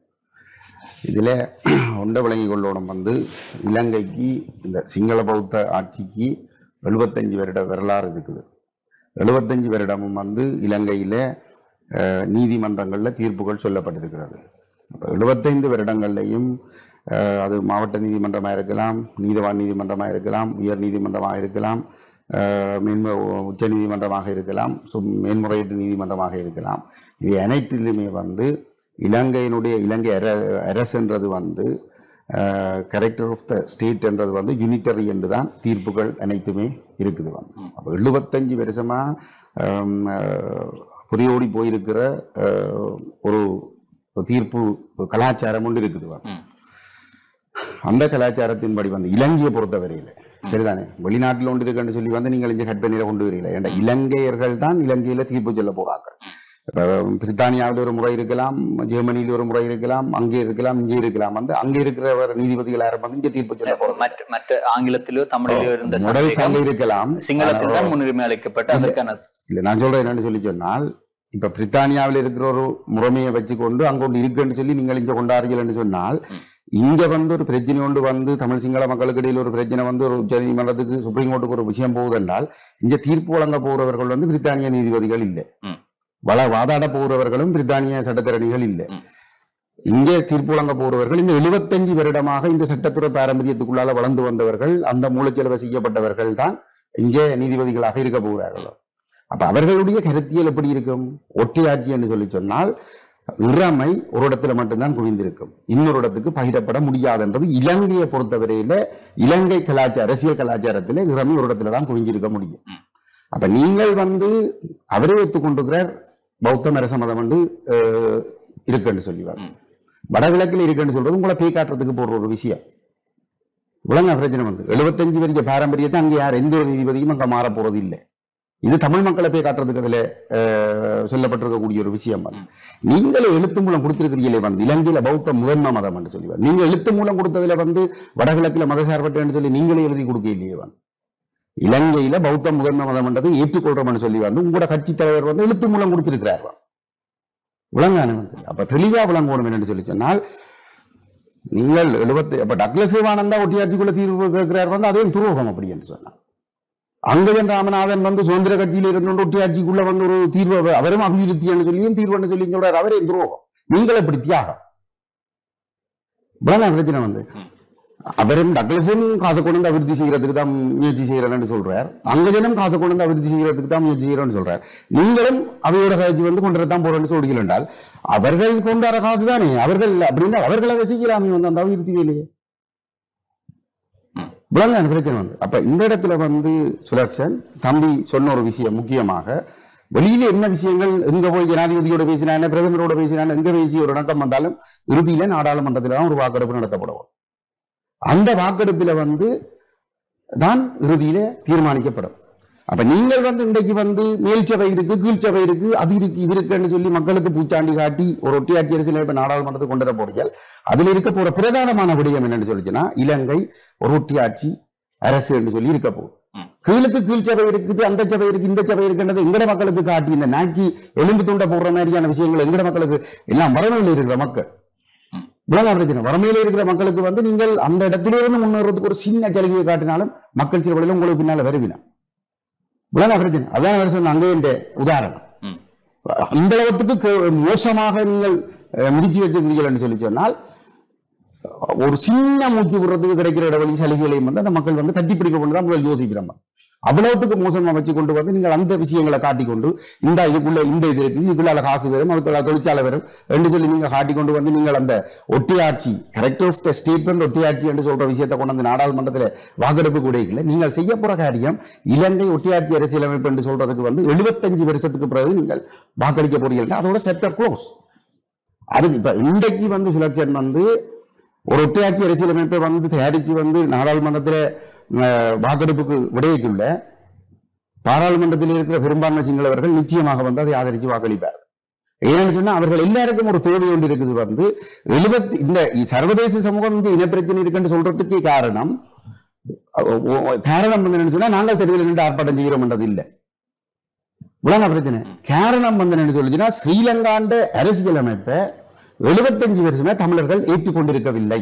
இதில் ஒன்றை விளங்கி கொள்ளணும் வந்து இலங்கைக்கு இந்த சிங்கள பௌத்த ஆட்சிக்கு எழுபத்தஞ்சு வருட வரலாறு இருக்குது எழுபத்தஞ்சு வருடமும் வந்து இலங்கையில் நீதிமன்றங்களில் தீர்ப்புகள் சொல்லப்பட்டிருக்கிறது அப்போ எழுபத்தைந்து வருடங்கள்லையும் அஹ், அது மாவட்ட நீதிமன்றமாக இருக்கலாம் நீதவான் நீதிமன்றமாக இருக்கலாம் உயர் நீதிமன்றமாக இருக்கலாம் அஹ், மேன்ம உச்ச நீதிமன்றமாக இருக்கலாம் ஸோ மேன்முறையீட்டு நீதிமன்றமாக இருக்கலாம் இவை அனைத்திலுமே வந்து இலங்கையினுடைய இலங்கை அர அரசுன்றது வந்து கரெக்டர் ஆஃப் த ஸ்டேட் என்றது வந்து யூனிட்டரி என்று தான் தீர்ப்புகள் அனைத்துமே இருக்குது வந்து அப்போ எழுபத்தஞ்சு வருஷமாக புரியோடி போயிருக்கிற அஹ், ஒரு தீர்ப்பு கலாச்சாரம் ஒன்று இருக்குது வந்து ம். அந்த கலாச்சாரத்தின்படி வந்து இலங்கையை பொறுத்தவரையில் சரிதானே வெளிநாட்டில் ஒன்று இருக்குன்னு சொல்லி வந்து நீங்கள் இங்கே கற்பனையில கொண்டு வரீங்களா ஏன்டா இலங்கையர்கள் தான் இலங்கையில தீர்ப்பு சொல்ல போறாங்க இப்போ பிரித்தானியாவில் ஒரு முறை இருக்கலாம் ஜெர்மனியில் ஒரு முறை இருக்கலாம் அங்கே இருக்கலாம் இங்கே இருக்கலாம் வந்து அங்கே இருக்கிறவர் நீதிபதிகள் யாரும் வந்து இங்கே தீர்ப்பு சொல்ல போறது மற்ற மற்ற ஆங்கிலத்திலோ தமிழிலோ இருந்த முதல் சந்தேகம் சங்க இருக்கலாம் சிங்களத்தில் தான் முன்னுரிமை அளிக்கப்பட்டு அதற்கான இல்லை நான் சொல்றேன் என்னன்னு சொல்லி சொன்னால் இப்ப பிரித்தானியாவில் இருக்கிற ஒரு முறைமையை வச்சுக்கொண்டு அங்க ஒன்று இருக்குன்னு சொல்லி நீங்கள் இங்க கொண்டாடுறீங்கன்னு சொன்னால் இங்க வந்து ஒரு பிரச்சனை கொண்டு வந்து தமிழ் சிங்கள மக்களுக்கு இடையில் ஒரு பிரச்சனை வந்து ஒரு உச்ச நீதிமன்றத்துக்கு சுப்ரீம் கோர்ட்டுக்கு ஒரு விஷயம் போகுதென்றால் இங்க தீர்ப்பு வழங்க போறவர்கள் வந்து பிரித்தானிய நீதிபதிகள் இல்லை ம். வள வாதாட போறவர்களும் பிரித்தானிய சட்டத்தரணிகள் இல்லை ம். இங்கே தீர்ப்பு வழங்க போறவர்கள் இந்த எழுபத்தஞ்சு வருடமாக இந்த சட்டத்துறை பாரம்பரியத்துக்குள்ளால வளர்ந்து வந்தவர்கள் அந்த மூலச்செலவு செய்யப்பட்டவர்கள் தான் இங்கே நீதிபதிகளாக இருக்க போகிறார்கள் அப்ப அவர்களுடைய கருத்தியல் எப்படி இருக்கும் ஒற்றையாட்சி என்று சொல்லி சொன்னால் இறமை ஒரு இடத்துல மட்டும்தான் குவிந்திருக்கும் இன்னொரு இடத்துக்கு பகிரப்பட முடியாதுன்றது இலங்கையை பொறுத்தவரையில இலங்கை கலாச்சார அரசியல் கலாச்சாரத்திலே இறமை ஒரு இடத்துல தான் குவிஞ்சிருக்க முடியும் ம். அப்ப நீங்கள் வந்து அவரே ஒத்துக்கொண்டிருக்கிறார் பௌத்த அரச மதம் வந்து அஹ், இருக்குன்னு சொல்லிவார் ம். வடகிழக்கில் இருக்குன்னு சொல்றது உங்களை பேய் காட்டுறதுக்கு போடுற ஒரு விஷயம் விளங்க பிரச்சனை வந்து எழுபத்தஞ்சு வரைக்கும் பாரம்பரியத்தை அங்கே யார் எந்த ஒரு நீதிபதியும் அங்க மாற போறது இல்லை இது தமிழ் மக்களை போய் காட்டுறதுக்கு அதுல அஹ், சொல்லப்பட்டிருக்கக்கூடிய ஒரு விஷயம் அது. நீங்கள் எழுத்து மூலம் கொடுத்திருக்கிறீங்களே வந்து இலங்கையில பௌத்த முதன்மை மதம் என்று சொல்லி நீங்க எழுத்து மூலம் கொடுத்ததுல வந்து வடகிழக்குல மதசார்பற்றன்னு சொல்லி நீங்களே எழுதி கொடுக்க இல்லையே வந்து இலங்கையில பௌத்த முதன்மை மதம் என்றதை ஏற்றுக்கொள்றோம்னு சொல்லி வந்து உங்களோட கட்சி தலைவர் வந்து எழுத்து மூலம் கொடுத்திருக்கிறார் விளங்கானு வந்து அப்ப தெளிவா விளங்கணும் என்னன்னு சொல்லி சொன்னால் நீங்கள் எழுபத்தி அப்ப டக்ளஸ் சிவானந்தா ஒட்டியாட்சிக்குள்ள தீர்வு கேட்கிறார் வந்து அதே துரோகம் அப்படி என்று சொன்னார் அங்கஜன் ராமநாதன் வந்து சுதந்திர கட்சியில இருந்து ஒட்டியாட்சிக்குள்ள வந்து ஒரு தீர்வு அவரும் அபிவிருத்தின்னு சொல்லியும் தீர்வுன்னு சொல்லி சொல்றாரு அவரே துரோகம் நீங்கள் எப்படி தியாகம் இவ்வளவுதான் பிரச்சனை வந்து அவரும் டக்ளஸும் காசை கொண்டு வந்து அபிவிருத்தி செய்யறதுக்கு தான் முயற்சி செய்யறேன்னு சொல்றார் அங்கஜனும் காசை கொண்டு வந்து அபிவிருத்தி செய்யறதுக்கு தான் முயற்சி செய்யறேன்னு சொல்றார் நீங்களும் அவையோட காட்சி வந்து கொண்டு வரத்தான் போறேன்னு சொல்றீர்கள் என்றால் அவர்கள் கொண்டு வர காசு தானே அவர்கள் அப்படின்னா அவர்கள் அதை செய்யலாமே வந்து அந்த அபிவிருத்தி வேலையை ம். விளங்கான பிரச்சனை வந்து அப்ப இந்த இடத்துல வந்து சுலக்ஷன் தம்பி சொன்ன ஒரு விஷயம் முக்கியமாக வெளியில என்ன விஷயங்கள் எங்க போய் ஜனாதிபதியோட பேசினாங்க பிரதமரோட பேசினாங்க எங்க பேசி ஒரு இணக்கம் வந்தாலும் இறுதியில நாடாளுமன்றத்தில் தான் ஒரு வாக்கெடுப்பு நடத்தப்படும் அந்த வாக்கெடுப்பில வந்து தான் இறுதியில தீர்மானிக்கப்படும் அப்ப நீங்கள் வந்து இன்றைக்கு வந்து மேல்சபை இருக்கு கீழ்ச்சபை இருக்கு அது இருக்கு இது இருக்குன்னு சொல்லி மக்களுக்கு பூச்சாண்டி காட்டி ஒரு ஒட்டியாட்சி அரசியல் இப்ப நாடாளுமன்றத்துக்கு கொண்டு வர போறீர்கள் அதுல இருக்க போற பிரதானமான விடயம் என்னன்னு சொல்லிச்சுன்னா இலங்கை ஒரு ஒட்டியாட்சி அரசு என்று சொல்லி இருக்க போகுது ம். கீழுக்கு கீழ்ச்சபை இருக்குது அந்த சபை இருக்கு இந்த சபை இருக்குன்றது எங்கட மக்களுக்கு காட்டி இந்த நாக்கி எலும்பு துண்டை போடுற மாதிரியான விஷயங்கள் எங்கட மக்களுக்கு எல்லாம் வரமையில் இருக்கிற மக்கள் ம். இவ்வளவுதான் பிரச்சனை வறுமையில இருக்கிற மக்களுக்கு வந்து நீங்கள் அந்த இடத்திலிருந்து முன்னேறதுக்கு ஒரு சின்ன சலுகையை காட்டினாலும் மக்கள் சில வழியில உங்களுக்கு பின்னால வருவினா இவ்வளவுதான் பிரச்சனை அதான் அவர் சொன்ன அங்கே இந்த உதாரணம் ம். அந்த அளவுக்கு கே- மோசமாக நீங்கள் அஹ், மிதிச்சு வச்சிருக்கீங்கள்னு சொல்லி சொன்னால் ஒரு சின்ன மூச்சு விடுறதுக்கு கிடைக்கிற இடவழி சலுகைகளையும் வந்து அந்த மக்கள் வந்து கட்டி பிடிக்க தான் முதல் யோசிக்கிறாங்க அவ்வளவுத்துக்கு மோசமா வச்சு கொண்டு வந்து நீங்கள் அந்த விஷயங்களை காட்டிக்கொண்டு இந்த இதுக்குள்ள இந்த இது இருக்குது இதுக்குள்ள காசு வரும் அதுக்குள்ள தொழிற்சாலை வரும் என்று சொல்லி நீங்க காட்டி கொண்டு வந்து நீங்கள் அந்த ஒட்டியாட்சி கரெக்டர் ஆஃப் த ஸ்டேட்மெண்ட் ஒட்டியாட்சி என்று சொல்ற விஷயத்தை கொண்டு வந்து நாடாளுமன்றத்தில் வாக்கெடுப்பு கூட இல்லை நீங்கள் செய்ய போற காரியம் இலங்கை ஒட்டியாட்சி அரசியலமைப்பு என்று சொல்றதுக்கு வந்து எழுபத்தஞ்சு வருஷத்துக்கு பிறகு நீங்கள் வாக்களிக்க போறீர்கள் அதோட செப்டர் க்ளோஸ் அதுக்கு இப்ப இன்றைக்கு வந்து சுலட்சன் வந்து ஒரு ஒற்றையாட்சி அரசியலமைப்பை வந்து தயாரிச்சு வந்து நாடாளுமன்றத்தில் வாக்கெடுப்புக்கு விடையக்குள்ள பாராளுமன்றத்தில் இருக்கிற பெரும்பான்மை சிங்களவர்கள் நிச்சயமாக வந்து அதை ஆதரித்து வாக்களிப்பார் ஏன்னு சொன்னா அவர்கள் எல்லாருக்கும் ஒரு தேவை ஒன்று இருக்குது வந்து எழுபத்தி இந்த சர்வதேச சமூகம் இங்க இனப்பிரச்சனை இருக்குன்னு சொல்றதுக்கு காரணம் அஹ் ஒ- காரணம் வந்து என்னன்னு சொன்னா நாங்கள் தெருவில் நின்று ஆர்ப்பாட்டம் செய்கிறோம்ன்றது இல்லை உலக பிரச்சனை காரணம் வந்து என்ன சொல்லுச்சுன்னா ஸ்ரீலங்காண்ட அரசியல் அமைப்பை எழுபத்தஞ்சு வருஷமே தமிழர்கள் ஏற்றுக்கொண்டிருக்கவில்லை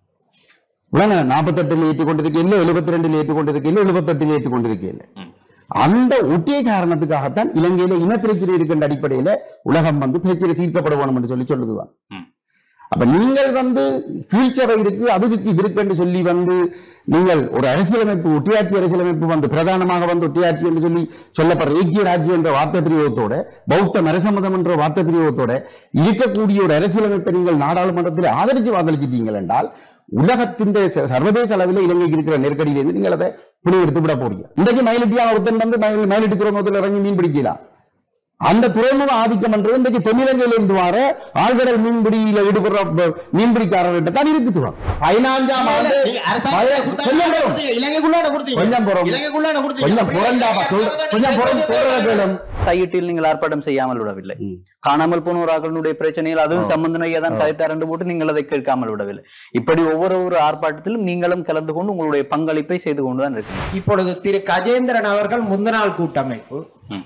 உலக நாற்பத்தெட்டில் ஏற்றுக்கொண்டிருக்கையில் எழுபத்தி ரெண்டில் ஏற்றுக்கொண்டிருக்கையில் எழுபத்தெட்டில் ஏற்றுக்கொண்டிருக்கையில் அந்த ஒட்டிய காரணத்துக்காகத்தான் இலங்கையில இனப்பிரச்சனை இருக்கின்ற அடிப்படையில உலகம் வந்து பிரச்சனை தீர்க்கப்பட வேணும் என்று சொல்லி சொல்லுதுவான் ம். அப்ப நீங்கள் வந்து கீழ்ச்சபை இருக்கு அதுக்கு இது இருக்குன்னு சொல்லி வந்து நீங்கள் ஒரு அரசியலமைப்பு ஒட்டியாட்சி அரசியலமைப்பு வந்து பிரதானமாக வந்து ஒட்டியாட்சி என்று சொல்லி சொல்லப்படுற ஐக்கிய ராஜ்யம் என்ற வார்த்தை பிரியோகத்தோட பௌத்த மரசம்மதம் என்ற வார்த்தை பிரியோகத்தோட இருக்கக்கூடிய ஒரு அரசியலமைப்பை நீங்கள் நாடாளுமன்றத்தில் ஆதரிச்சு வாக்களிச்சிட்டீங்கள் என்றால் உலகத்தின் ச- சர்வதேச அளவில் இலங்கைக்கு இருக்கிற நெருக்கடியிலிருந்து நீங்கள் அதை பிடி எடுத்து விட போறீங்க இன்றைக்கு மயிலிட்டியான ஒருத்தன் வந்து மயில் மயிலிட்டி துறைமுகத்தில் இறங்கி மீன் பிடிக்கலாம் அந்த துறைமுக ஆதிக்கம் என்றது இன்றைக்கு தென்னிலங்கையில இருந்து வர ஆழ்கடல் மீன்பிடியில ஈடுபடுற ப- மீன்பிடிக்காரர்கிட்ட தான் இருக்குது பதினாஞ்சாம் ஆண்டு நீங்க அரசாங்கத்தை கொடுத்தா கொஞ்சம் போறோம். கொடுத்தீங்க. இலங்கைக்குள்ளாட கொடுத்தீங்க. கொஞ்சம் போறோம். இலங்கைக்குள்ளாட கொடுத்தீங்க. கொஞ்சம் அப்படி புரண்டாப்பா சொல்ற கொஞ்சம் புரண்டு சொல்றத கேளும் கையிட்டில் நீங்கள் ஆர்ப்பாட்டம் செய்யாமல் விடவில்லை காணாமல் போனவர்களுடைய பிரச்சனையில் அதுவும் சம்பந்தனையா தான் கதைத்தாரண்டு போட்டு நீங்கள் அதை கேட்காமல் விடவில்லை இப்படி ஒவ்வொரு ஒரு ஆர்ப்பாட்டத்திலும் நீங்களும் கலந்து கொண்டு உங்களுடைய பங்களிப்பை செய்து கொண்டுதான் இருக்கீங்க இப்பொழுது திரு கஜேந்திரன் அவர்கள் முந்த நாள் கூட்டமைப்பு ம்.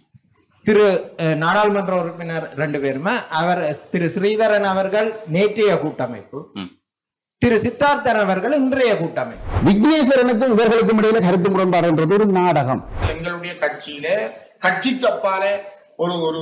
திரு அஹ், நாடாளுமன்ற உறுப்பினர் ரெண்டு பேருமே அவர் திரு ஸ்ரீதரன் அவர்கள் நேற்றைய கூட்டமைப்பு ம். திரு சித்தார்த்தன் அவர்கள் இன்றைய கூட்டமைப்பு விக்னேஸ்வரனுக்கும் இவர்களுக்கும் இடையில கருத்து முரண்பாடுன்றது ஒரு நாடகம் எங்களுடைய கட்சியில கட்சிக்கு அப்பால ஒரு ஒரு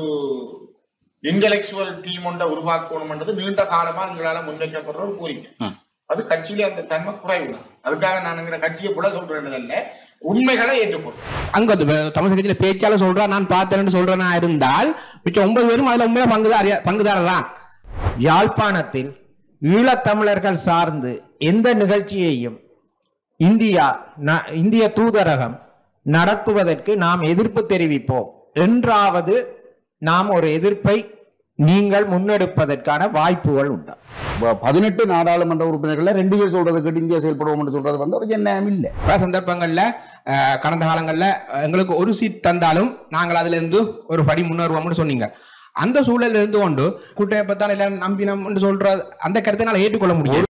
இன்டலெக்சுவல் டீம் ஒன்றை உருவாக்கணும்ன்றது நீண்ட காலமா எங்களால முன்வைக்கப்படுற ஒரு கோரிக்கை ம். அது கட்சியில அந்த தன்மை குறைவு தான் அதுக்காக நான் எங்க கட்சியை புல சொல்றேன்றதல்ல உண்மைகளை ஏற்றுக்கொள்றோம் அங்க அந்த தமிழ் கட்சியில பேச்சாளர் சொல்றா நான் பார்த்தேன்னு சொல்றேனா இருந்தால் மிச்சம் ஒன்பது பேரும் அதுல உண்மையா பங்குதார பங்குதாரர் தான் யாழ்ப்பாணத்தில் ஈழத்தமிழர்கள் சார்ந்து எந்த நிகழ்ச்சியையும் இந்தியா ந- இந்திய தூதரகம் நடத்துவதற்கு நாம் எதிர்ப்பு தெரிவிப்போம் என்றாவது நாம் ஒரு எதிர்ப்பை நீங்கள் முன்னெடுப்பதற்கான வாய்ப்புகள் உண்டு ப- பதினெட்டு நாடாளுமன்ற உறுப்பினர்கள்ல ரெண்டு பேர் சொல்றதை கேட்டு இந்தியா செயல்படுவோம்னு சொல்றது வந்து ஒரு ஜென்னம் இல்ல பல சந்தர்ப்பங்கள்ல அஹ், கடந்த காலங்கள்ல அஹ், எங்களுக்கு ஒரு சீட் தந்தாலும் நாங்கள் அதுல இருந்து ஒரு படி முன்னேறுவோம்னு சொன்னீங்க அந்த சூழல்ல இருந்து கொண்டு கூட்டமைப்பை தான் எல்லாரும் நம்பினோம்னு சொல்ற அந்த கருத்தை என்னால ஏற்றுக்கொள்ள முடியும்